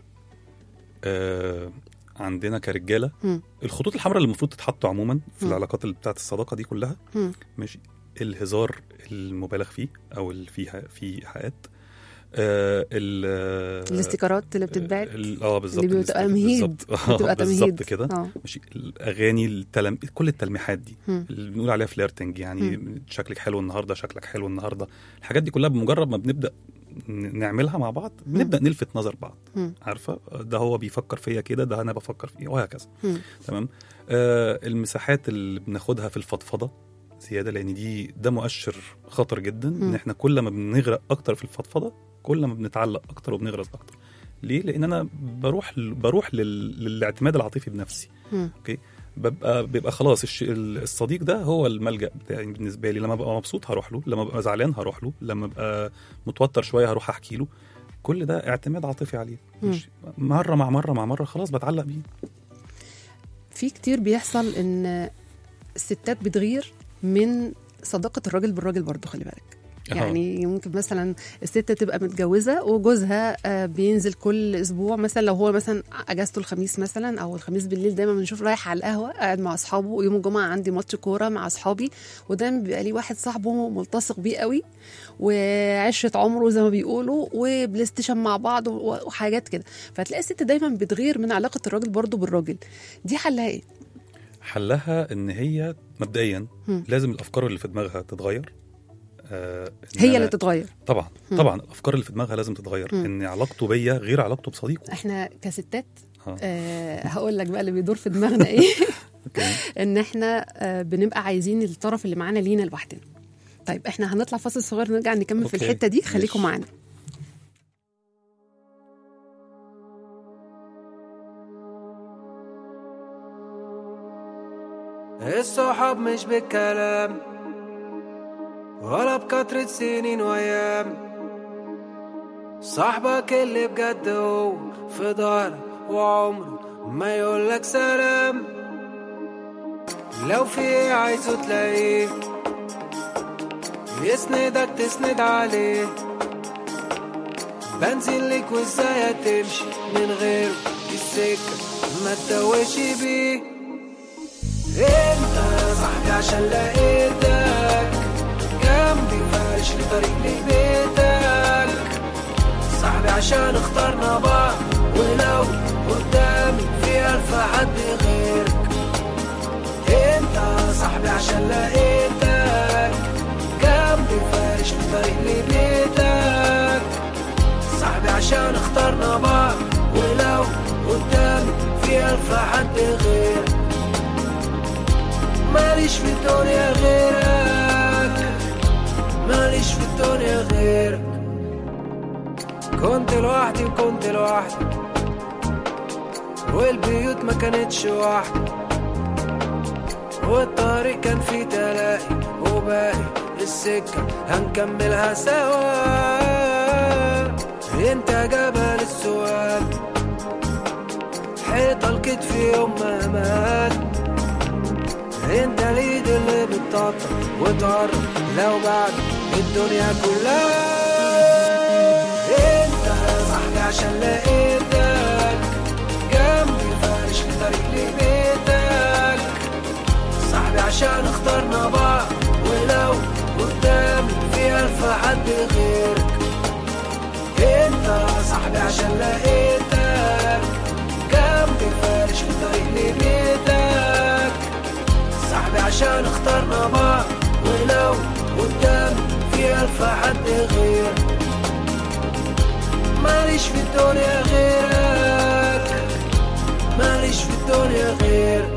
آه عندنا كرجاله مم. الخطوط الحمراء اللي المفروض تتحط عموما في مم. العلاقات اللي بتاعت الصداقه دي كلها مم. ماشي الهزار المبالغ فيه او اللي فيه في ايحاءات آه ال الاستيكرات اللي بتتبعت ال- اه بالظبط اللي بتبقى الاست- تمهيد بالظبط آه، بتبقى تمهيد بالظبط كده اه ماشي الاغاني التلم... كل التلميحات دي مم. اللي بنقول عليها فليرتنج يعني شكلك حلو النهارده شكلك حلو النهارده الحاجات دي كلها بمجرد ما بنبدا ن- نعملها مع بعض بنبدا نلفت نظر بعض مم. عارفه ده هو بيفكر فيا كده ده انا بفكر فيه وهكذا مم. تمام آه المساحات اللي بناخدها في الفضفضه زياده لان دي ده مؤشر خطر جدا ان مم. احنا كل ما بنغرق اكتر في الفضفضه كل ما بنتعلق اكتر وبنغرز اكتر ليه لان انا بروح بروح لل... للاعتماد العاطفي بنفسي مم. اوكي ببقى بيبقى خلاص الش... الصديق ده هو الملجا بتاعي بالنسبه لي لما ببقى مبسوط هروح له لما ببقى زعلان هروح له لما ببقى متوتر شويه هروح احكي له كل ده اعتماد عاطفي عليه مش مره مع مره مع مره خلاص بتعلق بيه في كتير بيحصل ان الستات بتغير من صداقة الراجل بالراجل برضه خلي بالك أها. يعني ممكن مثلا الست تبقى متجوزة وجوزها آه، بينزل كل أسبوع مثلا لو هو مثلا أجازته الخميس مثلا أو الخميس بالليل دايما بنشوف رايح على القهوة قاعد مع أصحابه ويوم الجمعة عندي ماتش كورة مع أصحابي ودايما بيبقى ليه واحد صاحبه ملتصق بيه قوي وعشرة عمره زي ما بيقولوا وبلاي ستيشن مع بعض و- وحاجات كده فتلاقي الست دايما بتغير من علاقة الراجل برضه بالراجل دي حلها ايه؟ حلها ان هي مبدئيا مم. لازم الافكار اللي في دماغها تتغير آه إن هي أنا- اللي تتغير طبعا مم. طبعا الافكار اللي في دماغها لازم تتغير مم. ان علاقته بيا غير علاقته بصديقه احنا كستات ها. آه هقول لك بقى اللي بيدور في دماغنا ايه اوكي ان احنا آه بنبقى عايزين الطرف اللي معانا لينا لوحدنا طيب احنا هنطلع فاصل صغير نرجع نكمل في أوكي. الحته دي خليكم ماشي. معانا الصحاب مش بالكلام ولا بكترة سنين وأيام صاحبك اللي بجد هو في ظهرك وعمره ما يقولك سلام لو في ايه عايزه تلاقيه يسندك تسند عليه بنزل لك وازاي هتمشي من غيره السكة ما تتوهش بيه انت صاحبي عشان لقيتك جنبي فارش لي طريق لبيتك صاحبي عشان اخترنا بعض ولو قدامي في ألف حد غيرك انت صاحبي عشان لقيتك جنبي فارش لي طريق لبيتك صاحبي عشان اخترنا بعض ولو قدامي في ألف حد غيرك ماليش في الدنيا غيرك ماليش في الدنيا غيرك كنت لوحدي وكنت لوحدي والبيوت ما كانتش واحدة والطريق كان فيه تلاقي وباقي السكة هنكملها سوا انت جبل السؤال حيطة الكتف يوم ما مات انت اليد اللي بتطبطب وتقرب لو بعد الدنيا كلها انت صاحبي عشان لقيتك جنبي فارش لي طريق لبيتك صاحبي عشان اخترنا بعض ولو قدامي في ألف حد غيرك انت صاحبي عشان لقيتك جنبي فارش لي طريق لبيتك صاحبي عشان اخترنا بعض ولو قدامي في ألف حد غير ماليش في الدنيا غيرك ماليش في الدنيا غيرك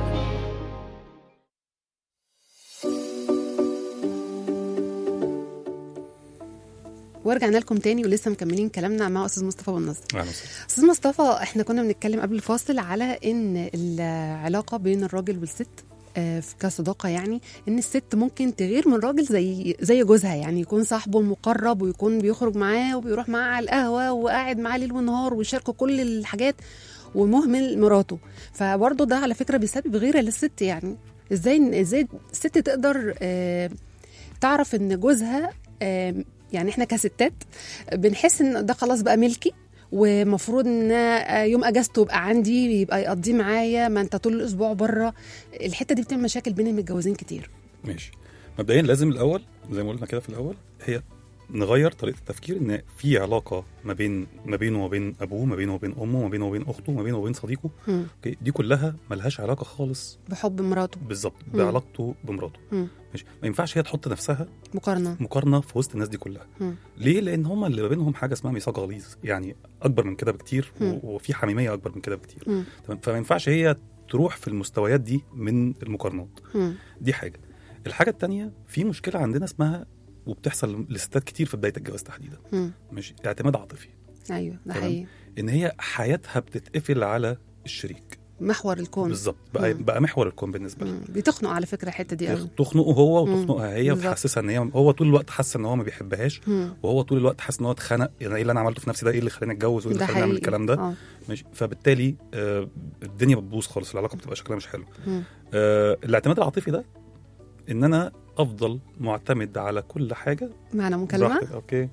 ورجعنا لكم تاني ولسه مكملين كلامنا مع استاذ مصطفى بالنصر أهلا وسهلا. استاذ مصطفى احنا كنا بنتكلم قبل الفاصل على ان العلاقه بين الراجل والست آه، في كصداقه يعني ان الست ممكن تغير من راجل زي زي جوزها يعني يكون صاحبه المقرب ويكون بيخرج معاه وبيروح معاه على القهوه وقاعد معاه ليل ونهار ويشاركوا كل الحاجات ومهمل مراته فبرضه ده على فكره بيسبب غيره للست يعني ازاي ازاي الست تقدر آه، تعرف ان جوزها آه، يعني احنا كستات بنحس ان ده خلاص بقى ملكي ومفروض ان يوم اجازته يبقى عندي يبقى يقضيه معايا ما انت طول الاسبوع بره الحته دي بتعمل مشاكل بين المتجوزين كتير ماشي مبدئيا لازم الاول زي ما قلنا كده في الاول هي نغير طريقه التفكير ان في علاقه ما بين ما بينه وبين ابوه ما بينه وبين امه ما بينه وبين اخته ما بينه وبين صديقه مم. اوكي دي كلها ملهاش علاقه خالص بحب مراته بالظبط مم. بعلاقته بمراته مم. ماشي ما ينفعش هي تحط نفسها مقارنه مقارنه في وسط الناس دي كلها مم. ليه لان هم اللي ما بينهم حاجه اسمها ميثاق غليظ يعني اكبر من كده بكتير مم. و- وفي حميميه اكبر من كده بكتير مم. تمام فما ينفعش هي تروح في المستويات دي من المقارنات مم. دي حاجه الحاجه التانية في مشكله عندنا اسمها وبتحصل لستات كتير في بدايه الجواز تحديدا مم. ماشي اعتماد عاطفي ايوه ده تمام. حقيقي ان هي حياتها بتتقفل على الشريك محور الكون بالظبط بقى مم. بقى محور الكون بالنسبه لها مم. بتخنق على فكره الحته دي قوي تخنقه هو مم. وتخنقها هي بالظبط. وتحسسها ان هي هو طول الوقت حاسس ان هو ما بيحبهاش مم. وهو طول الوقت حاسس ان هو اتخنق يعني ايه اللي انا عملته في نفسي ده ايه اللي خلاني اتجوز وايه ده اللي خلاني اعمل حقيقي الكلام ده اه ماشي فبالتالي آه الدنيا بتبوظ خالص العلاقه بتبقى شكلها مش حلو مم. آه الاعتماد العاطفي ده ان انا افضل معتمد على كل حاجه معنا مكالمه براحتك. اوكي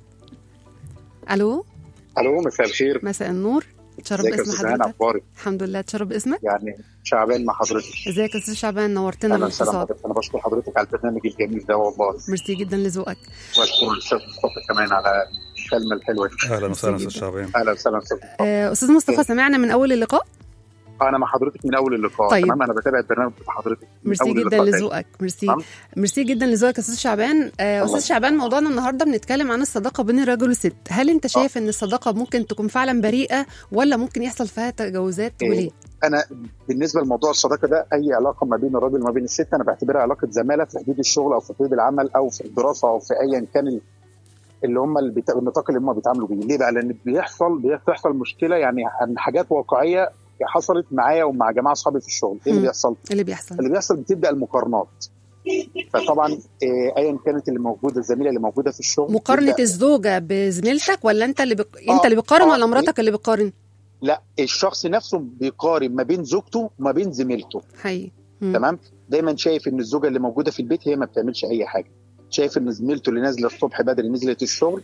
الو الو مساء الخير مساء النور تشرب ازيك يا باسم استاذ هاني حضرتك اخبارك الحمد لله تشرب اسمك يعني شعبان مع حضرتك ازيك يا استاذ شعبان نورتنا اهلا وسهلا بالاقتصاد حضرتك انا بشكر حضرتك على البرنامج الجميل ده والله ميرسي جدا لذوقك واشكر الاستاذ مصطفى كمان على الكلمه الحلوه دي اهلا وسهلا استاذ جدا. شعبان اهلا وسهلا استاذ مصطفى آه، استاذ مصطفى سمعنا من اول اللقاء انا مع حضرتك من اول اللقاء طيب. تمام انا بتابع البرنامج بتاع حضرتك من ميرسي أول جدا اللقاء تاني. لذوقك ميرسي نعم. ميرسي جدا لذوقك يا استاذ شعبان آه، استاذ شعبان موضوعنا النهارده بنتكلم عن الصداقه بين الرجل والست هل انت شايف ان الصداقه ممكن تكون فعلا بريئه ولا ممكن يحصل فيها تجاوزات إيه. وليه انا بالنسبه لموضوع الصداقه ده اي علاقه ما بين الراجل وما بين الست انا بعتبرها علاقه زماله في حدود الشغل او في حدود العمل او في الدراسه او في ايا كان ال- اللي هم اللي بيت- النطاق اللي هم بيتعاملوا بيه ليه بقى لان بيحصل بتحصل مشكله يعني عن حاجات واقعيه حصلت معايا ومع جماعه اصحابي في الشغل ايه اللي مم. بيحصل اللي بيحصل اللي بيحصل بتبدا المقارنات فطبعا آه، ايا كانت اللي موجوده الزميله اللي موجوده في الشغل مقارنه بتبدأ- الزوجه بزميلتك ولا انت اللي بق... آه، انت اللي بتقارن آه، ولا مراتك اللي بتقارن لا الشخص نفسه بيقارن ما بين زوجته وما بين زميلته حقيقي مم. تمام دايما شايف ان الزوجه اللي موجوده في البيت هي ما بتعملش اي حاجه شايف ان زميلته اللي نازله الصبح بدري نزلت الشغل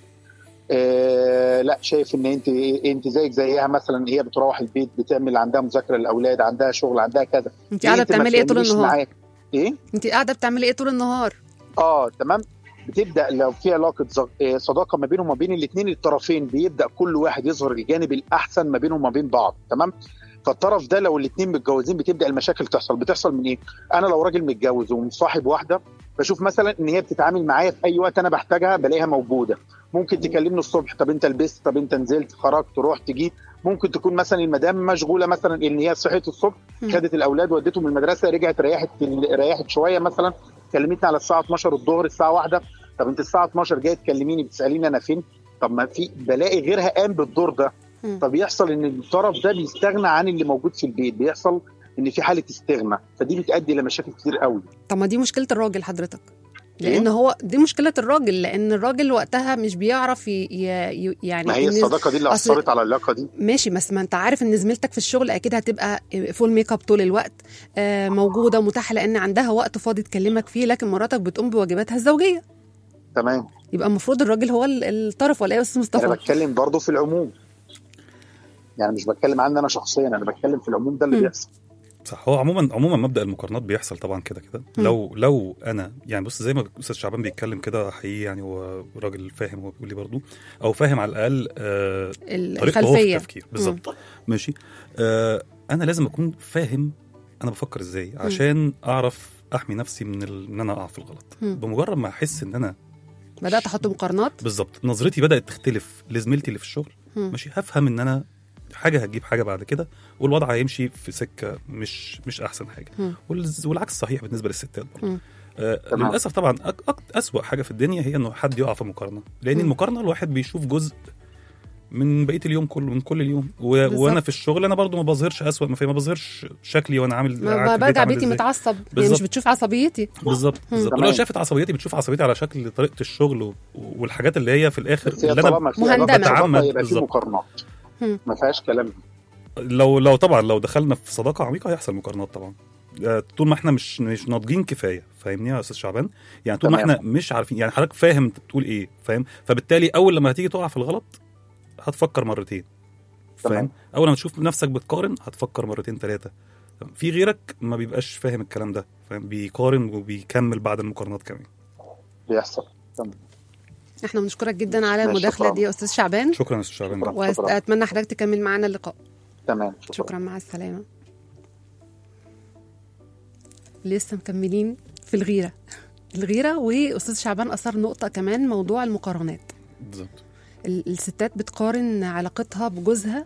آه لا شايف ان انت انت زيك زيها مثلا هي بتروح البيت بتعمل عندها مذاكره للاولاد عندها شغل عندها كذا انت ليه قاعده أنت ما بتعملي ايه طول بتعمليش النهار معايا؟ ايه انت قاعده بتعملي ايه طول النهار اه تمام بتبدا لو في علاقه زغ- آه، صداقه ما بينهم وما بين الاثنين الطرفين بيبدا كل واحد يظهر الجانب الاحسن ما بينهم وما بين بعض تمام فالطرف ده لو الاثنين متجوزين بتبدا المشاكل تحصل بتحصل من ايه انا لو راجل متجوز ومصاحب واحده بشوف مثلا ان هي بتتعامل معايا في اي وقت انا بحتاجها بلاقيها موجوده ممكن تكلمني الصبح طب انت لبست طب انت نزلت خرجت رحت جيت ممكن تكون مثلا المدام مشغوله مثلا ان هي صحيت الصبح مم. خدت الاولاد ودتهم المدرسه رجعت ريحت ريحت شويه مثلا كلمتني على الساعه 12 الظهر الساعه 1 طب انت الساعه 12 جايه تكلميني بتساليني انا فين طب ما في بلاقي غيرها قام بالدور ده مم. فبيحصل ان الطرف ده بيستغنى عن اللي موجود في البيت بيحصل ان في حاله استغنى فدي بتؤدي لمشاكل كتير قوي طب ما دي مشكله الراجل حضرتك إيه؟ لان هو دي مشكله الراجل لان الراجل وقتها مش بيعرف ي... ي... يعني ما هي إن- الصداقه دي اللي أصل- اثرت على العلاقه دي ماشي بس ما انت عارف ان زميلتك في الشغل اكيد هتبقى فول ميك اب طول الوقت آه، موجوده متاحه لان عندها وقت فاضي تكلمك فيه لكن مراتك بتقوم بواجباتها الزوجيه تمام يبقى المفروض الراجل هو ال- الطرف ولا ايه يا استاذ انا مصطفى بتكلم برضه في العموم يعني مش بتكلم عني انا شخصيا انا بتكلم في العموم ده اللي مم. بيحصل صح هو عموما عموما مبدا المقارنات بيحصل طبعا كده كده مم. لو لو انا يعني بص زي ما استاذ شعبان بيتكلم كده حقيقي يعني هو راجل فاهم هو بيقول لي برضه او فاهم على الاقل آه ال- طريقته هو في الخلفيه التفكير بالظبط ماشي آه انا لازم اكون فاهم انا بفكر ازاي عشان اعرف احمي نفسي من ال... ان انا اقع في الغلط مم. بمجرد ما احس ان انا بدات احط مقارنات بالظبط نظرتي بدات تختلف لزميلتي اللي في الشغل مم. ماشي هفهم ان انا حاجه هتجيب حاجه بعد كده والوضع هيمشي في سكه مش مش احسن حاجه مم. والز- والعكس صحيح بالنسبه للستات برضه مم. آه تمام. للاسف طبعا أك أك اسوأ حاجه في الدنيا هي انه حد يقع في مقارنه لان مم. المقارنه الواحد بيشوف جزء من بقيه اليوم كله من كل اليوم و... بالظبط. وانا في الشغل انا برضو ما بظهرش اسوأ ما في ما بظهرش شكلي وانا عامل ما قاعد في ب- البيت برجع عامل بيتي إزاي. متعصب يعني بالظبط. مش بتشوف عصبيتي بالظبط بالظبط تمام. ولو شافت عصبيتي بتشوف عصبيتي على شكل طريقه الشغل و... والحاجات اللي هي في الاخر بس هي اللي انا طالما في مهندمة. علاقه صداقة بتعمد يبقى في بالظبط. مقارنات مم. ما فيهاش كلام لو لو طبعا لو دخلنا في صداقه عميقه هيحصل مقارنات طبعا آه، طول ما احنا مش مش ناضجين كفايه فاهمني يا استاذ شعبان يعني طول ما تمام. احنا مش عارفين يعني حضرتك فاهم انت بتقول ايه فاهم فبالتالي اول لما هتيجي تقع في الغلط هتفكر مرتين فاهم تمام. اول لما تشوف نفسك بتقارن هتفكر مرتين ثلاثه في غيرك ما بيبقاش فاهم الكلام ده فاهم بيقارن وبيكمل بعد المقارنات كمان بيحصل تمام احنا بنشكرك جدا على ماشي، المداخله شكراً. دي يا استاذ شعبان شكرا يا استاذ شعبان شكراً. واتمنى حضرتك تكمل معانا اللقاء تمام شكرا مع السلامه لسه مكملين في الغيره الغيره واستاذ شعبان اثار نقطه كمان موضوع المقارنات بالظبط ال- الستات بتقارن علاقتها بجوزها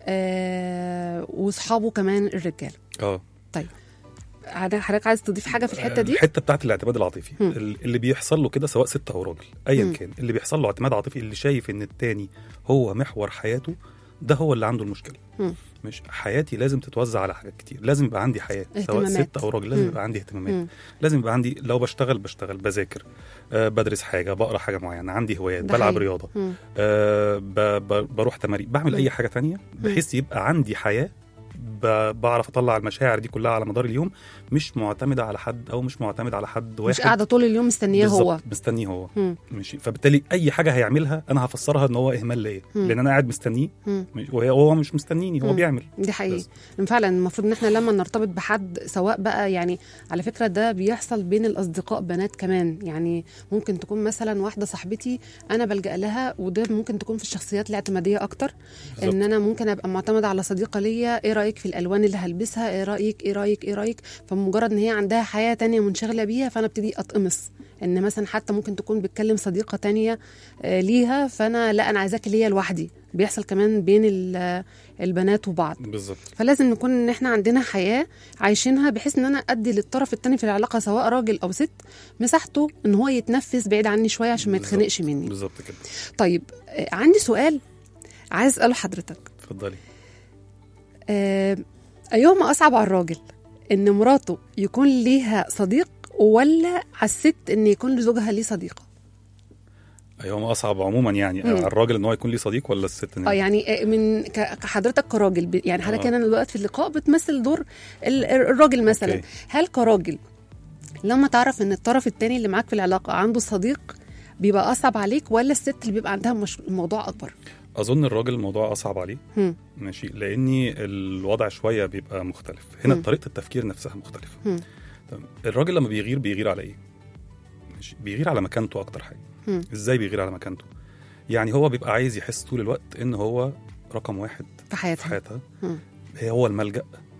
آه واصحابه كمان الرجاله اه حضرتك حضرتك عايز تضيف حاجه في الحته دي الحته بتاعت الاعتماد العاطفي مم. ال- اللي بيحصل له كده سواء ست او راجل ايا مم. كان اللي بيحصل له اعتماد عاطفي اللي شايف ان التاني هو محور حياته ده هو اللي عنده المشكله مم. مش حياتي لازم تتوزع على حاجات كتير لازم يبقى عندي حياه سواء اهتمامات. ست او راجل لازم مم. يبقى عندي اهتمامات مم. لازم يبقى عندي لو بشتغل بشتغل بذاكر آه بدرس حاجه بقرا حاجه معينه عندي هوايات ده بلعب حقيقي. رياضه مم. آه ب ب بروح تمارين بعمل مم. اي حاجه تانية بحيث يبقى عندي حياه ب- بعرف اطلع المشاعر دي كلها على مدار اليوم مش معتمده على حد او مش معتمد على حد واحد مش قاعده طول اليوم مستنيه هو بالظبط، مستنيه هو مم. ماشي فبالتالي اي حاجه هيعملها انا هفسرها ان هو اهمال ليا مم. لان انا قاعد مستنيه مم. مش- وهي- وهو مش مستنيني هو مم. بيعمل دي حقيقي بس. لأن فعلا المفروض ان احنا لما نرتبط بحد سواء بقى يعني على فكره ده بيحصل بين الاصدقاء بنات كمان يعني ممكن تكون مثلا واحده صاحبتي انا بلجا لها وده ممكن تكون في الشخصيات الاعتماديه اكتر بالظبط. ان انا ممكن ابقى معتمده على صديقه ليا ايه رايك في الالوان اللي هلبسها ايه رايك ايه رايك ايه رايك فمجرد ان هي عندها حياه تانية منشغله بيها فانا ابتدي اتقمص ان مثلا حتى ممكن تكون بتكلم صديقه تانية آه، ليها فانا لا انا عايزاك ليا لوحدي بيحصل كمان بين ال- البنات وبعض بالظبط فلازم نكون ان احنا عندنا حياه عايشينها بحيث ان انا ادي للطرف التاني في العلاقه سواء راجل او ست مساحته ان هو يتنفس بعيد عني شويه عشان ما بالظبط. يتخنقش مني بالظبط كده طيب آه، عندي سؤال عايز اساله حضرتك اتفضلي آه، ايهما اصعب على الراجل ان مراته يكون ليها صديق ولا على الست ان يكون لزوجها ليه صديقه ايوه ما اصعب عموما يعني مم. على الراجل ان هو يكون ليه صديق ولا الست إن اه يعني آه، من ك- كحضرتك كراجل ب- يعني حضرتك آه. هنا دلوقتي في اللقاء بتمثل دور ال- الراجل مثلا أوكي. هل كراجل لما تعرف ان الطرف التاني اللي معاك في العلاقه عنده صديق بيبقى اصعب عليك ولا الست اللي بيبقى عندها مش... الموضوع اكبر اظن الراجل الموضوع اصعب عليه هم. ماشي لاني الوضع شويه بيبقى مختلف هنا مم. طريقه التفكير نفسها مختلفه مم. تمام. الراجل لما بيغير بيغير على ايه ماشي بيغير على مكانته اكتر حاجه مم. ازاي بيغير على مكانته يعني هو بيبقى عايز يحس طول الوقت ان هو رقم واحد في في حياتها حياتها مم. هي هو الملجا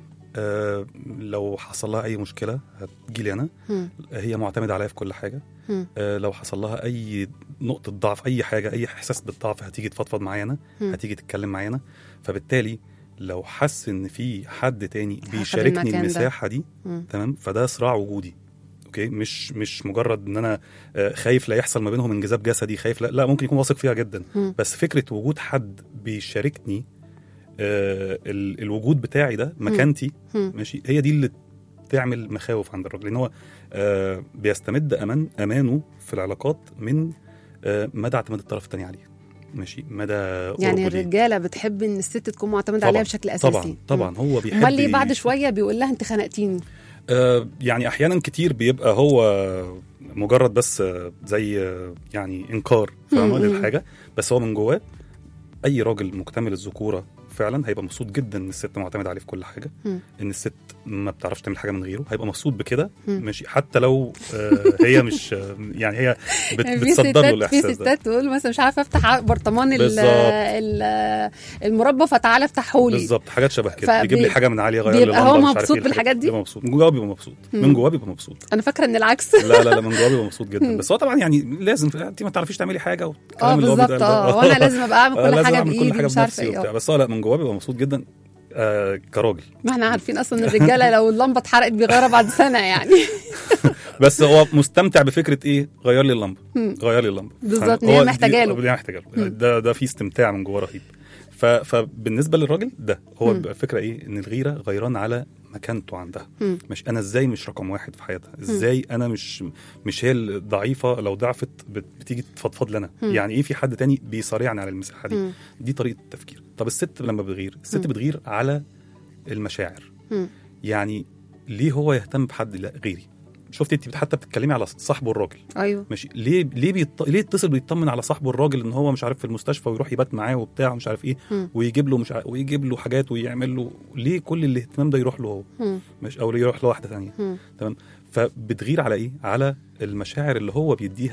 آه لو حصل لها اي مشكله هتجي لي انا مم. هي معتمده عليا في كل حاجه مم. آه لو حصل لها اي نقطه ضعف اي حاجه اي احساس بالضعف هتيجي تفضفض معايا انا مم. هتيجي تتكلم معايا انا فبالتالي لو حس ان في حد تاني هاخد بيشاركني المكان ده. المساحه دي مم. تمام فده صراع وجودي اوكي مش مش مجرد ان انا آه، خايف لا يحصل ما بينهم انجذاب جسدي خايف لا, لا ممكن يكون واثق فيها جدا مم. بس فكره وجود حد بيشاركني آه ال- الوجود بتاعي ده مكانتي مم. ماشي هي دي اللي تعمل مخاوف عند الراجل لان هو آه بيستمد امان امانه في العلاقات من آه مدى اعتماد الطرف الثاني عليه ماشي مدى يعني قربه ليه. الرجاله بتحب ان الست تكون معتمده طبعاً، عليها بشكل اساسي طبعا طبعا هو بيحب امال ليه بعد ي- شويه بيقول لها انت خنقتيني آه يعني احيانا كتير بيبقى هو مجرد بس آه، زي آه، يعني انكار فاهمه مم. للحاجه بس هو من جواه اي راجل مكتمل الذكوره فعلا هيبقى مبسوط جدا ان الست معتمده عليه في كل حاجه مم. ان الست ما بتعرفش تعمل حاجه من غيره هيبقى مبسوط بكده مم. ماشي حتى لو آه هي مش آه، يعني هي بت يعني في بتصدر له ستات في الاحساس ده ستات تقول مثلا مش عارفه افتح برطمان ال- بالظبط. ال- المربى فتعالى افتحه لي بالظبط حاجات شبه كده فبي- بيجيب لي حاجه من عاليه غير لي بيبقى هو لمبة، مش عارف مبسوط إيه الحاجات- بالحاجات دي؟ بيبقى مبسوط من جواه بيبقى مبسوط مم. من جواه بيبقى مبسوط انا فاكره ان العكس لا لا لا من جواه بيبقى مبسوط جدا بس هو طبعا يعني لازم انت ما تعرفيش تعملي حاجه اه والكلام اللي هو بالظبط بيتقال ده. اه وانا لازم ابقى اعمل آه، كل لازم حاجه أعمل كل بايدي حاجه مش عارفه بنفسي ايه وبتاع آه. بس هو لا من جواه بيبقى مبسوط جدا آه كراجل ما احنا عارفين اصلا ان الرجاله لو اللمبه اتحرقت بيغيرها بعد سنه يعني بس هو مستمتع بفكره ايه غير لي اللمبه مم. غير لي اللمبه بالظبط، فاهم؟ إن هي هو دي- محتاجة له. اللي هي محتاجه له مم. ده ده في استمتاع من جواه رهيب ف- فبالنسبه للراجل ده هو مم. بيبقى الفكره ايه ان الغيره غيران على مكانته عندها مم. مش انا ازاي مش رقم واحد في حياتها ازاي انا مش مش هي الضعيفه لو ضعفت بت- بتيجي تفضفض لنا مم. يعني ايه في حد تاني بيصارعني على المساحه دي مم. دي طريقه التفكير طب الست لما بتغير الست مم. بتغير على المشاعر مم. يعني ليه هو يهتم بحد لا غيري شفت انت حتى بتتكلمي على صاحبه الراجل ايوه ماشي ليه ليه بيط... ليه يتصل بيطمن على صاحبه الراجل ان هو مش عارف في المستشفى ويروح يبات معاه وبتاع ومش عارف ايه مم. ويجيب له مش عارف ويجيب له حاجات ويعمل له ليه كل الاهتمام ده يروح له هو مم. مش او يروح لواحده ثانيه مم. تمام فبتغير على ايه على المشاعر اللي هو بيديها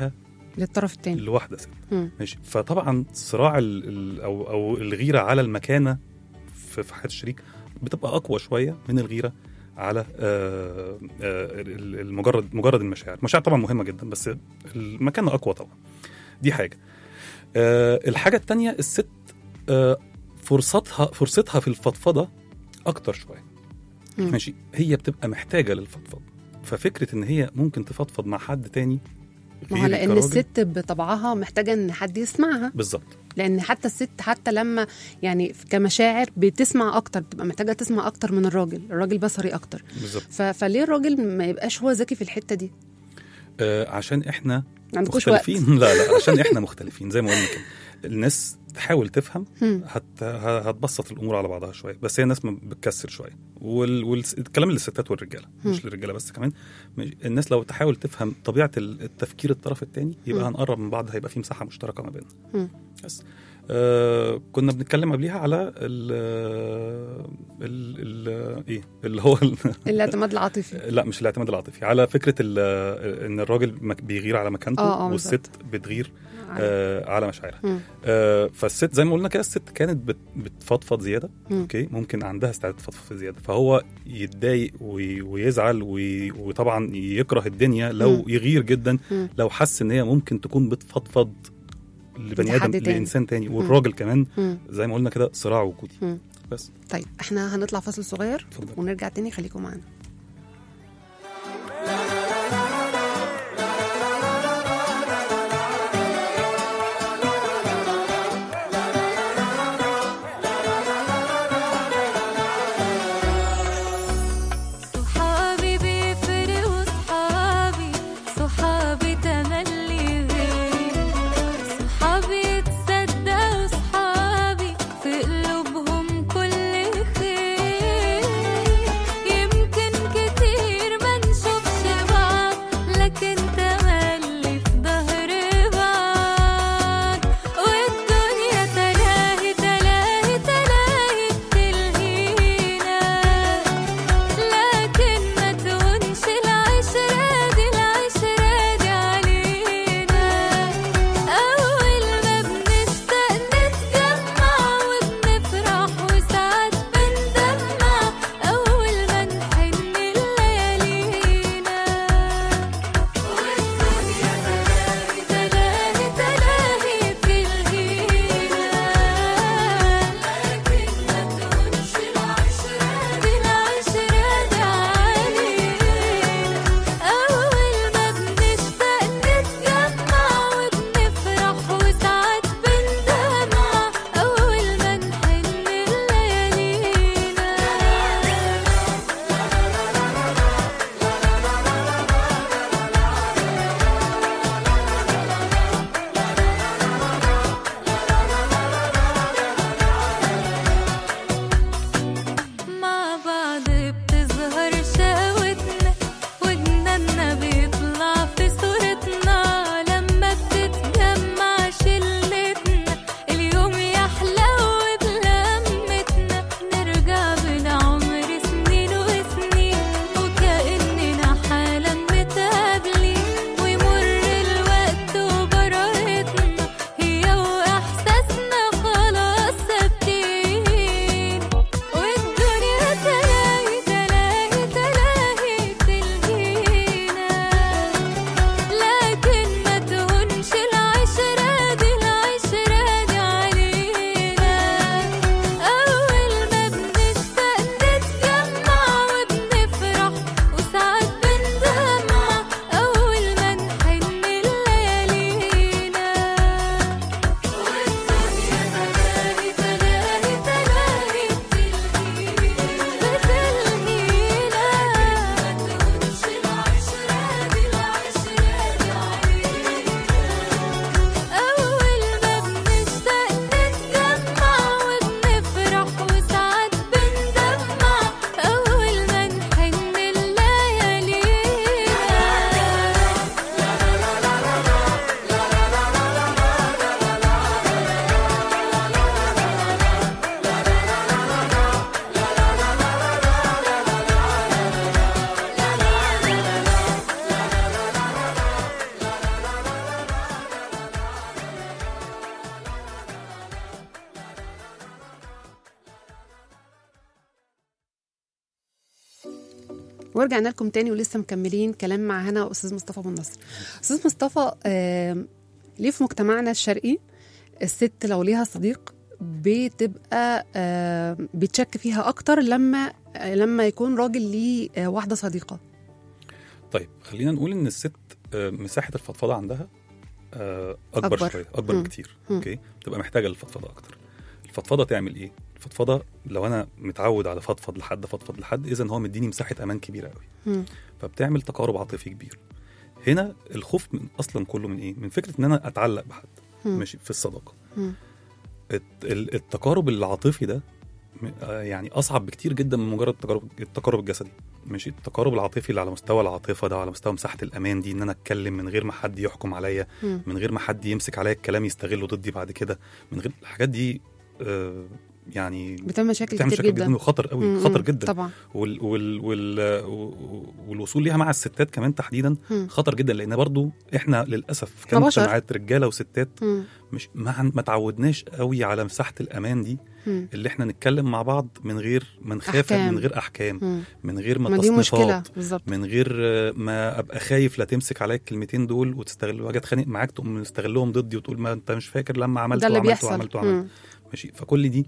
للطرف التاني لواحده ست مم. ماشي فطبعا صراع ال ال او او الغيره على المكانه في في حياه الشريك بتبقى اقوى شويه من الغيره على آه، آه، ال- المجرد مجرد المشاعر المشاعر طبعا مهمه جدا بس المكانه اقوى طبعا دي حاجه آه، الحاجه التانية الست آه، فرصتها فرصتها في الفضفضه اكتر شويه مم. ماشي هي بتبقى محتاجه للفضفضه ففكره ان هي ممكن تفضفض مع حد تاني ما هو غيرك لان كراجل، الست بطبعها محتاجه ان حد يسمعها بالظبط لان حتى الست حتى لما يعني كمشاعر بتسمع اكتر بتبقى محتاجه تسمع اكتر من الراجل الراجل بصري اكتر بالظبط ف... فليه الراجل ما يبقاش هو ذكي في الحته دي آه عشان احنا ما عندكوش وقت مختلفين لا لا عشان احنا مختلفين زي ما قلنا كده الناس تحاول تفهم هم. هت... ه- هتبسط الامور على بعضها شويه بس هي الناس ما بتكسر شويه وال... والكلام للستات والرجاله مش للرجاله بس كمان مش- الناس لو تحاول تفهم طبيعه ال- التفكير الطرف الثاني يبقى مم. هنقرب من بعض هيبقى في مساحه مشتركه ما بيننا مم. بس آه كنا بنتكلم قبليها على ال ال ال ايه اللي هو ال- الاعتماد العاطفي لا مش الاعتماد العاطفي على فكره ال- ان الراجل مك- بيغير على مكانته آه، آه، والست بتغير على- آه على مشاعرها مم. آه فالست زي ما قلنا كده الست كانت بت بتفضفض زياده مم. اوكي ممكن عندها استعداد تفضفض زياده فهو يتضايق وي- ويزعل وي- وطبعا يكره الدنيا لو مم. يغير جدا مم. لو حس ان هي ممكن تكون بتفضفض لبني لحد ادم تاني. لانسان تاني والراجل كمان مم. زي ما قلنا كده صراع وجودي مم. بس طيب احنا هنطلع فاصل صغير اتفضل. ونرجع تاني خليكم معانا صحابي بيفرقوا صحابي صحابي تملي غير صحابي تصدقوا صحابي في قلوبهم كل خير يمكن ورجعنا لكم تاني ولسه مكملين كلام مع هنا واستاذ مصطفى ابو النصر استاذ مصطفى آم، ليه في مجتمعنا الشرقي الست لو ليها صديق بتبقى آم، بتشك فيها اكتر لما آه، لما يكون راجل ليه آه، واحده صديقه طيب خلينا نقول ان الست آه، مساحه الفضفضه عندها آه، اكبر, أكبر. أكبر. شويه اكبر مم. بكتير مم. اوكي تبقى محتاجه للفضفضه اكتر الفضفضه تعمل ايه الفضفضه لو انا متعود على فضفض لحد فضفض لحد اذا هو مديني مساحه امان كبيره قوي مم. فبتعمل تقارب عاطفي كبير هنا الخوف من اصلا كله من ايه من فكره ان انا اتعلق بحد مم. ماشي في الصداقه مم. الت- ال- التقارب العاطفي ده م- آه يعني اصعب بكتير جدا من مجرد التقارب التقارب الجسدي ماشي التقارب العاطفي اللي على مستوى العاطفه ده على مستوى مساحه الامان دي ان انا اتكلم من غير ما حد يحكم عليا مم. من غير ما حد يمسك عليا الكلام يستغله ضدي بعد كده من غير الحاجات دي آه يعني بتعمل مشاكل بتعمل كتير مشاكل جدا جدا وخطر قوي مم. خطر جدا طبعا وال وال وال والوصول ليها مع الستات كمان تحديدا مم. خطر جدا لان برضو احنا للاسف إحنا بشر. كمجتمعات رجاله وستات مم. مش ما عن- ما تعودناش قوي على مساحه الامان دي مم. اللي احنا نتكلم مع بعض من غير ما نخاف أحكام. من غير احكام مم. من غير ما ما دي مشكله تصنيفات بالظبط من غير آه، ما ابقى خايف لا تمسك عليا الكلمتين دول وتستغل واجي اتخانق معاك تقوم تستغلهم ضدي وتقول ما انت مش فاكر لما عملت ده اللي وعملت بيحصل وعملت وعملت مم. ماشي فكل دي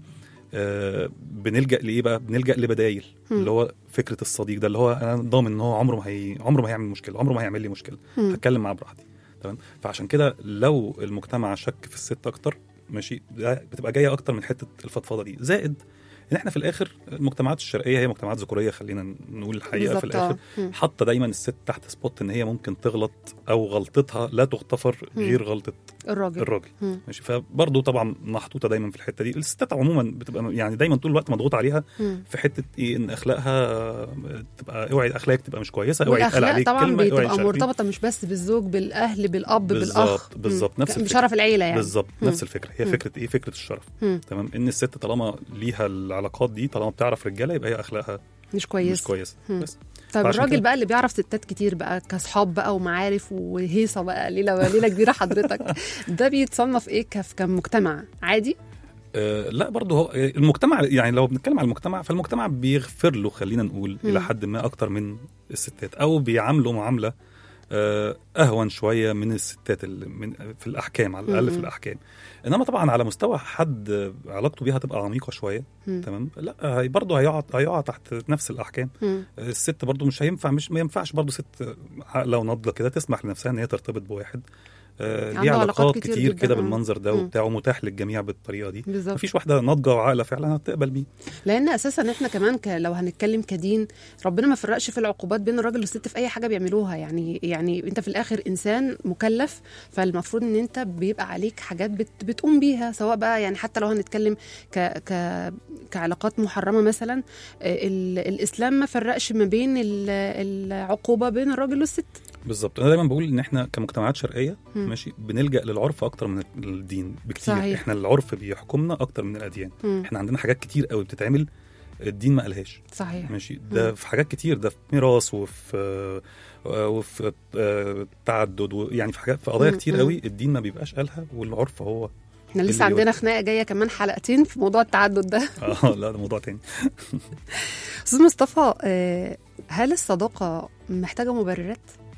آه بنلجا لايه بقى بنلجا لبدايل مم. اللي هو فكره الصديق ده اللي هو انا ضامن ان هو عمره ما هي عمره ما هيعمل مشكله عمره ما هيعمل لي مشكله مم. هتكلم معاه براحتي تمام فعشان كده لو المجتمع شك في الست اكتر ماشي ده بتبقى جايه اكتر من حته الفضفضه دي زائد ان احنا في الاخر المجتمعات الشرقيه هي مجتمعات ذكوريه خلينا نقول الحقيقه في بالظبط، الاخر آه. مم. حاطه دايما الست تحت سبوت ان هي ممكن تغلط او غلطتها لا تغتفر مم. غير غلطه الراجل الراجل مم. ماشي فبرضه طبعا محطوطه دايما في الحته دي الستات عموما بتبقى يعني دايما طول الوقت مضغوط عليها مم. في حته ايه ان اخلاقها تبقى اوعي اخلاقك تبقى مش كويسه اوعي يتقال والاخلاق عليك طبعا كلمه اوعي بتبقى مش عارف إيه. مرتبطه مش بس بالزوج بالاهل بالاب بالظبط، بالاخ بالظبط، مم. نفس الفكرة. بشرف العيله يعني بالظبط مم. نفس الفكره هي مم. فكره ايه فكره الشرف مم. تمام ان الست طالما ليها العلاقات دي طالما بتعرف رجاله يبقى هي اخلاقها مش كويس مش كويسه مم. بس طيب فعشان الراجل كده- بقى اللي بيعرف ستات كتير بقى كاصحاب بقى ومعارف وهيصه بقى ليله ليله كبيره حضرتك ده بيتصنف ايه كف كمجتمع عادي آه لا برضه هو آه، المجتمع يعني لو بنتكلم على المجتمع فالمجتمع بيغفر له خلينا نقول مم. الى حد ما اكتر من الستات او بيعامله معامله آه اهون شويه من الستات اللي من في الاحكام على الاقل في مم. الاحكام انما طبعا على مستوى حد آه، علاقته بيها تبقى عميقه شويه مم. تمام لا هي برضه هيقع هيقع تحت نفس الاحكام مم. الست برضو مش هينفع مش ما ينفعش برضو ست عاقله وناضله كده تسمح لنفسها ان هي ترتبط بواحد آه عنده ليه علاقات علاقات كتير كتير, جداً، كده آه. بالمنظر ده مم. وبتاع ومتاح للجميع بالطريقه دي بالظبط مفيش واحده ناضجه وعاقله فعلا هتقبل بيه لان اساسا احنا كمان ك... لو هنتكلم كدين ربنا ما فرقش في العقوبات بين الراجل والست في اي حاجه بيعملوها يعني يعني انت في الاخر انسان مكلف فالمفروض ان انت بيبقى عليك حاجات بت... بتقوم بيها سواء بقى يعني حتى لو هنتكلم ك... ك... كعلاقات محرمه مثلا آه، ال... الاسلام ما فرقش ما بين ال... العقوبه بين الراجل والست بالظبط انا دايما بقول ان احنا كمجتمعات شرقيه مم. ماشي بنلجا للعرف اكتر من الدين بكتير صحيح. احنا العرف بيحكمنا اكتر من الاديان مم. احنا عندنا حاجات كتير قوي بتتعمل الدين ما قالهاش صحيح ماشي ده مم. في حاجات كتير ده في ميراث وفي آه، وفي آه، تعدد و- يعني في حاجات في قضايا مم. كتير مم. قوي الدين ما بيبقاش قالها والعرف هو احنا اللي لسه عندنا يودي. خناقه جايه كمان حلقتين في موضوع التعدد ده اه لا ده موضوع تاني استاذ مصطفى آه، هل الصداقه محتاجه مبررات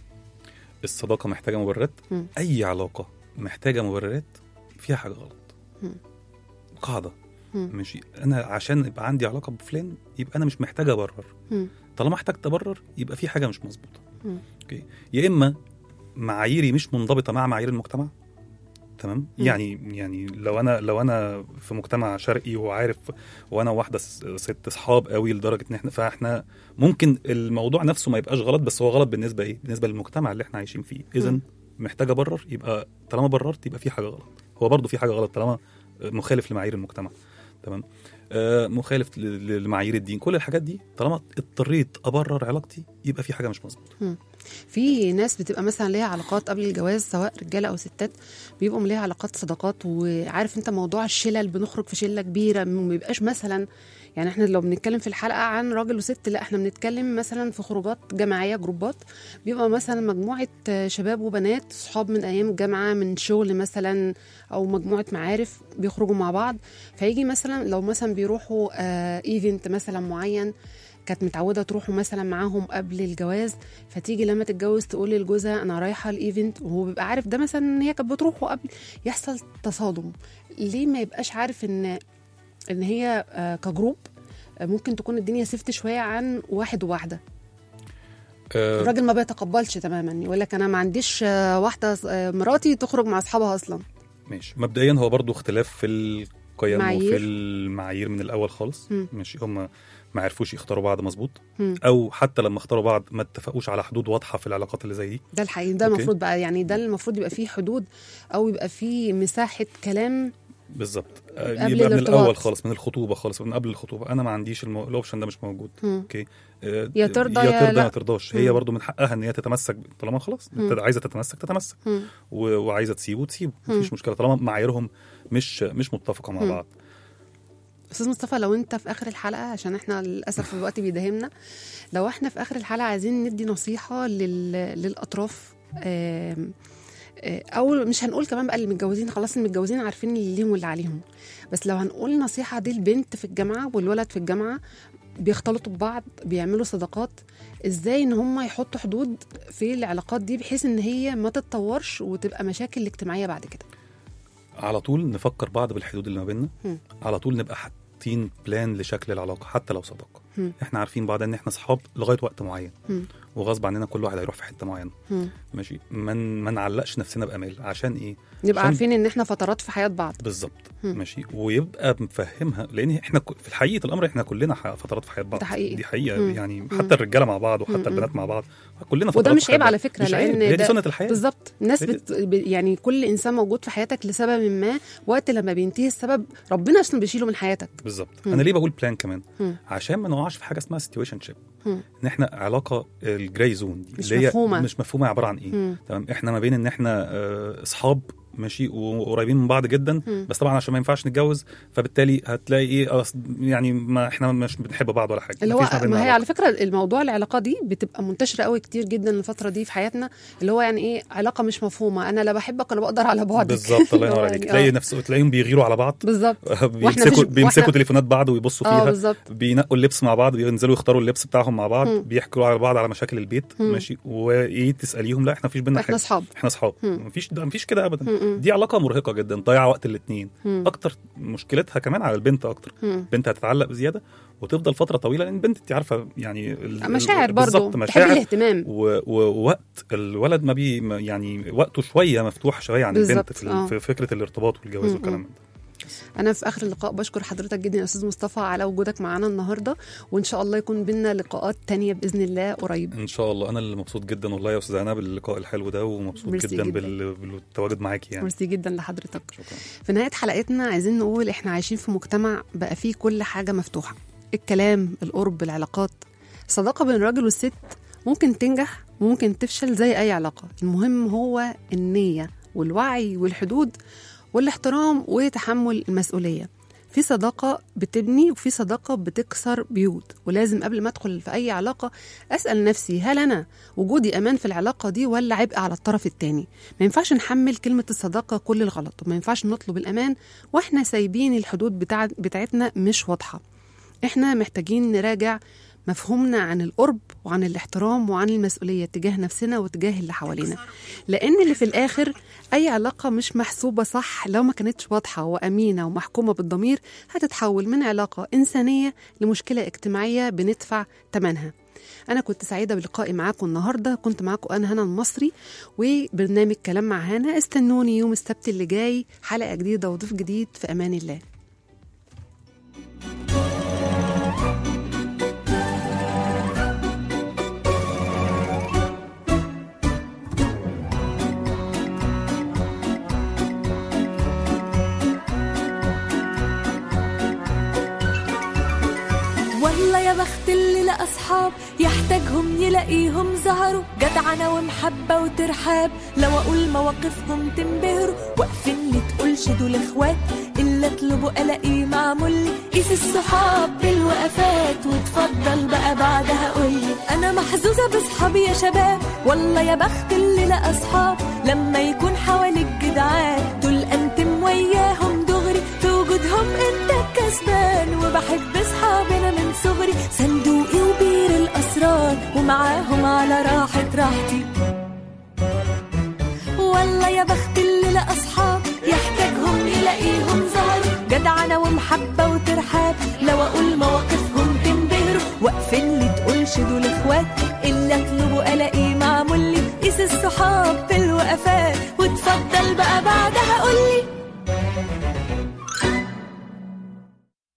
الصداقه محتاجه مبررات مم. اي علاقه محتاجه مبررات فيها حاجه غلط مم. قاعده مم. ماشي انا عشان يبقى عندي علاقه بفلان يبقى انا مش محتاج ابرر مم. طالما احتجت ابرر يبقى في حاجه مش مظبوطه مم. اوكي يا اما معاييري مش منضبطه مع معايير المجتمع تمام مم. يعني يعني لو انا لو انا في مجتمع شرقي وعارف وانا واحده س- ست اصحاب قوي لدرجه ان احنا فاحنا ممكن الموضوع نفسه ما يبقاش غلط بس هو غلط بالنسبه ايه بالنسبه للمجتمع اللي احنا عايشين فيه اذا مم. محتاج ابرر يبقى طالما بررت يبقى في حاجه غلط هو برضه في حاجه غلط طالما مخالف لمعايير المجتمع تمام آه مخالف ل- ل- لمعايير الدين كل الحاجات دي طالما اضطريت ابرر علاقتي يبقى في حاجه مش مظبوطه في ناس بتبقى مثلا ليها علاقات قبل الجواز سواء رجاله او ستات بيبقوا ليها علاقات صداقات وعارف انت موضوع الشلل بنخرج في شله كبيره ما بيبقاش مثلا يعني احنا لو بنتكلم في الحلقه عن راجل وست لا احنا بنتكلم مثلا في خروجات جماعيه جروبات بيبقى مثلا مجموعه شباب وبنات صحاب من ايام الجامعه من شغل مثلا او مجموعه معارف بيخرجوا مع بعض فيجي مثلا لو مثلا بيروحوا ايفنت مثلا معين كانت متعوده تروحوا مثلا معاهم قبل الجواز فتيجي لما تتجوز تقول لجوزها انا رايحه الايفنت وهو بيبقى عارف ده مثلا ان هي كانت بتروحه قبل يحصل تصادم ليه ما يبقاش عارف ان ان هي آه، كجروب آه، ممكن تكون الدنيا سفت شويه عن واحد وواحده آه، الراجل ما بيتقبلش تماما يقول لك انا ما عنديش آه، واحده آه، مراتي تخرج مع اصحابها اصلا ماشي مبدئيا هو برضو اختلاف في القيم معايير. وفي المعايير من الاول خالص مم. ماشي هم ما عرفوش يختاروا بعض مظبوط مم. او حتى لما اختاروا بعض ما اتفقوش على حدود واضحه في العلاقات اللي زي دي ده الحقيقي ده أوكي. المفروض بقى يعني ده المفروض يبقى فيه حدود او يبقى فيه مساحه كلام بالظبط آه، قبل يبقى من الارتباط. الاول خالص من الخطوبه خالص من قبل الخطوبه انا ما عنديش المو... الاوبشن ده مش موجود مم. اوكي آه، يا ترضى يا يا ترضى لا. ما ترضاش هي مم. برضو من حقها ان هي تتمسك ب- طالما خلاص مم. انت عايزه تتمسك تتمسك مم. و... وعايزه تسيبه تسيبه مم. مفيش مشكله طالما معاييرهم مش مش متفقه مع مم. بعض استاذ مصطفى لو انت في اخر الحلقه عشان احنا للاسف الوقت بيداهمنا لو احنا في اخر الحلقه عايزين ندي نصيحه لل... للاطراف آم، آه، او مش هنقول كمان بقى اللي متجوزين خلاص المتجوزين عارفين اللي ليهم واللي عليهم بس لو هنقول نصيحه دي البنت في الجامعه والولد في الجامعه بيختلطوا ببعض بيعملوا صداقات ازاي ان هم يحطوا حدود في العلاقات دي بحيث ان هي ما تتطورش وتبقى مشاكل اجتماعيه بعد كده على طول نفكر بعض بالحدود اللي ما بيننا مم. على طول نبقى حاطين بلان لشكل العلاقه حتى لو صداقه مم. احنا عارفين بعض ان احنا اصحاب لغايه وقت معين مم. وغصب عننا كل واحد هيروح في حته معينه مم. ماشي ما من ما نعلقش نفسنا بامال عشان ايه نبقى عشان- عارفين ان احنا فترات في حياه بعض بالظبط مم. ماشي ويبقى مفهمها لان احنا ك- في حقيقه الامر احنا كلنا ح- فترات في حياه بعض ده حقيقي. دي حقيقه مم. يعني مم. حتى الرجاله مع بعض وحتى مم. البنات مع بعض كلنا فترات وده مش في حياة عيب على بعض. فكره مش عيب. لان هي دي ده- سنه الحياه بالظبط الناس هي دي- بت... ب- يعني كل انسان موجود في حياتك لسبب ما وقت لما بينتهي السبب ربنا اصلا بيشيله من حياتك بالظبط مم. انا ليه بقول بلان كمان مم. عشان ما نقعش في حاجه اسمها سيتويشن شيب مم. ان احنا علاقه الجراي زون دي مش اللي هي مفهومة. مش مفهومه عباره عن ايه مم. تمام احنا ما بين ان احنا آه، اصحاب ماشي وقريبين من بعض جدا مم. بس طبعا عشان ما ينفعش نتجوز فبالتالي هتلاقي ايه أص- يعني ما احنا مش بنحب بعض ولا حاجه اللي هو مفيش ما بيننا ما هي علاقة. على فكره الموضوع العلاقه دي بتبقى منتشره قوي كتير جدا الفتره دي في حياتنا اللي هو يعني ايه علاقه مش مفهومه انا لا بحبك ولا بقدر على بعدك بالظبط الله اللي ينور هو عليك يعني تلاقي آه. نفسه تلاقيهم بيغيروا على بعض بالظبط بيمسكوا فيش- بيمسكوا وإحنا- تليفونات بعض ويبصوا اه فيها بالظبط بينقوا اللبس مع بعض بينزلوا يختاروا اللبس بتاعهم مع بعض مم. بيحكوا على بعض على مشاكل البيت مم. ماشي وايه تساليهم لا احنا مفيش بينا احنا حاجه اصحاب احنا اصحاب مم. مفيش ده مفيش كده ابدا مم. دي علاقه مرهقه جدا ضيع وقت الاثنين مم. اكتر مشكلتها كمان على البنت اكتر مم. البنت هتتعلق بزياده وتفضل فتره طويله لان البنت انت عارفه يعني ال- مشاعر ال- برضه بالظبط تحب مشاعر الاهتمام و- و- ووقت الولد ما بي ما- يعني وقته شويه مفتوح شويه عن بالظبط، البنت في, ال- آه. في فكره الارتباط والجواز م- والكلام م. ده انا في اخر اللقاء بشكر حضرتك جدا يا استاذ مصطفى على وجودك معانا النهارده وان شاء الله يكون بينا لقاءات تانية باذن الله قريب ان شاء الله انا اللي مبسوط جدا والله يا استاذ انا باللقاء الحلو ده ومبسوط ميرسي جدا, جداً. بال- بالتواجد معاكي يعني ميرسي جدا لحضرتك شكرا في نهايه حلقتنا عايزين نقول احنا عايشين في مجتمع بقى فيه كل حاجه مفتوحه الكلام القرب العلاقات الصداقه بين الراجل والست ممكن تنجح وممكن تفشل زي اي علاقه المهم هو النيه والوعي والحدود والاحترام وتحمل المسؤوليه في صداقة بتبني وفي صداقة بتكسر بيوت ولازم قبل ما أدخل في أي علاقة أسأل نفسي هل أنا وجودي أمان في العلاقة دي ولا عبء على الطرف التاني ما ينفعش نحمل كلمة الصداقة كل الغلط وما ينفعش نطلب الأمان وإحنا سايبين الحدود بتاع بتاعتنا مش واضحة إحنا محتاجين نراجع مفهومنا عن القرب وعن الاحترام وعن المسؤولية تجاه نفسنا وتجاه اللي حوالينا لأن اللي في الآخر أي علاقة مش محسوبة صح لو ما كانتش واضحة وأمينة ومحكومة بالضمير هتتحول من علاقة إنسانية لمشكلة اجتماعية بندفع ثمنها أنا كنت سعيدة بلقائي معاكم النهاردة كنت معاكم أنا هنا المصري وبرنامج كلام مع هنا استنوني يوم السبت اللي جاي حلقة جديدة وضيف جديد في أمان الله والله يا بخت اللي لقى اصحاب يحتاجهم يلاقيهم ظهروا جدعنة ومحبة وترحاب لو اقول مواقفهم تنبهروا واقفين لي تقولش دول اخوات الا اطلبوا الاقيه معمول لي قيس الصحاب بالوقفات وتفضل بقى بعدها قولي انا محظوظة بصحابي يا شباب والله يا بخت اللي لقى اصحاب لما يكون حواليك جدعان دول انتم وياهم دغري في وجودهم انت كسبان وبحب اصحابنا من صغري صندوقي وبي معاهم على راحة راحتي والله يا بخت اللي لا أصحاب يحتاجهم يلاقيهم ظهر جدعنة ومحبة وترحاب لو أقول مواقفهم تنبهر واقفين لي تقولش دول إخوات إلا أطلبوا ألاقي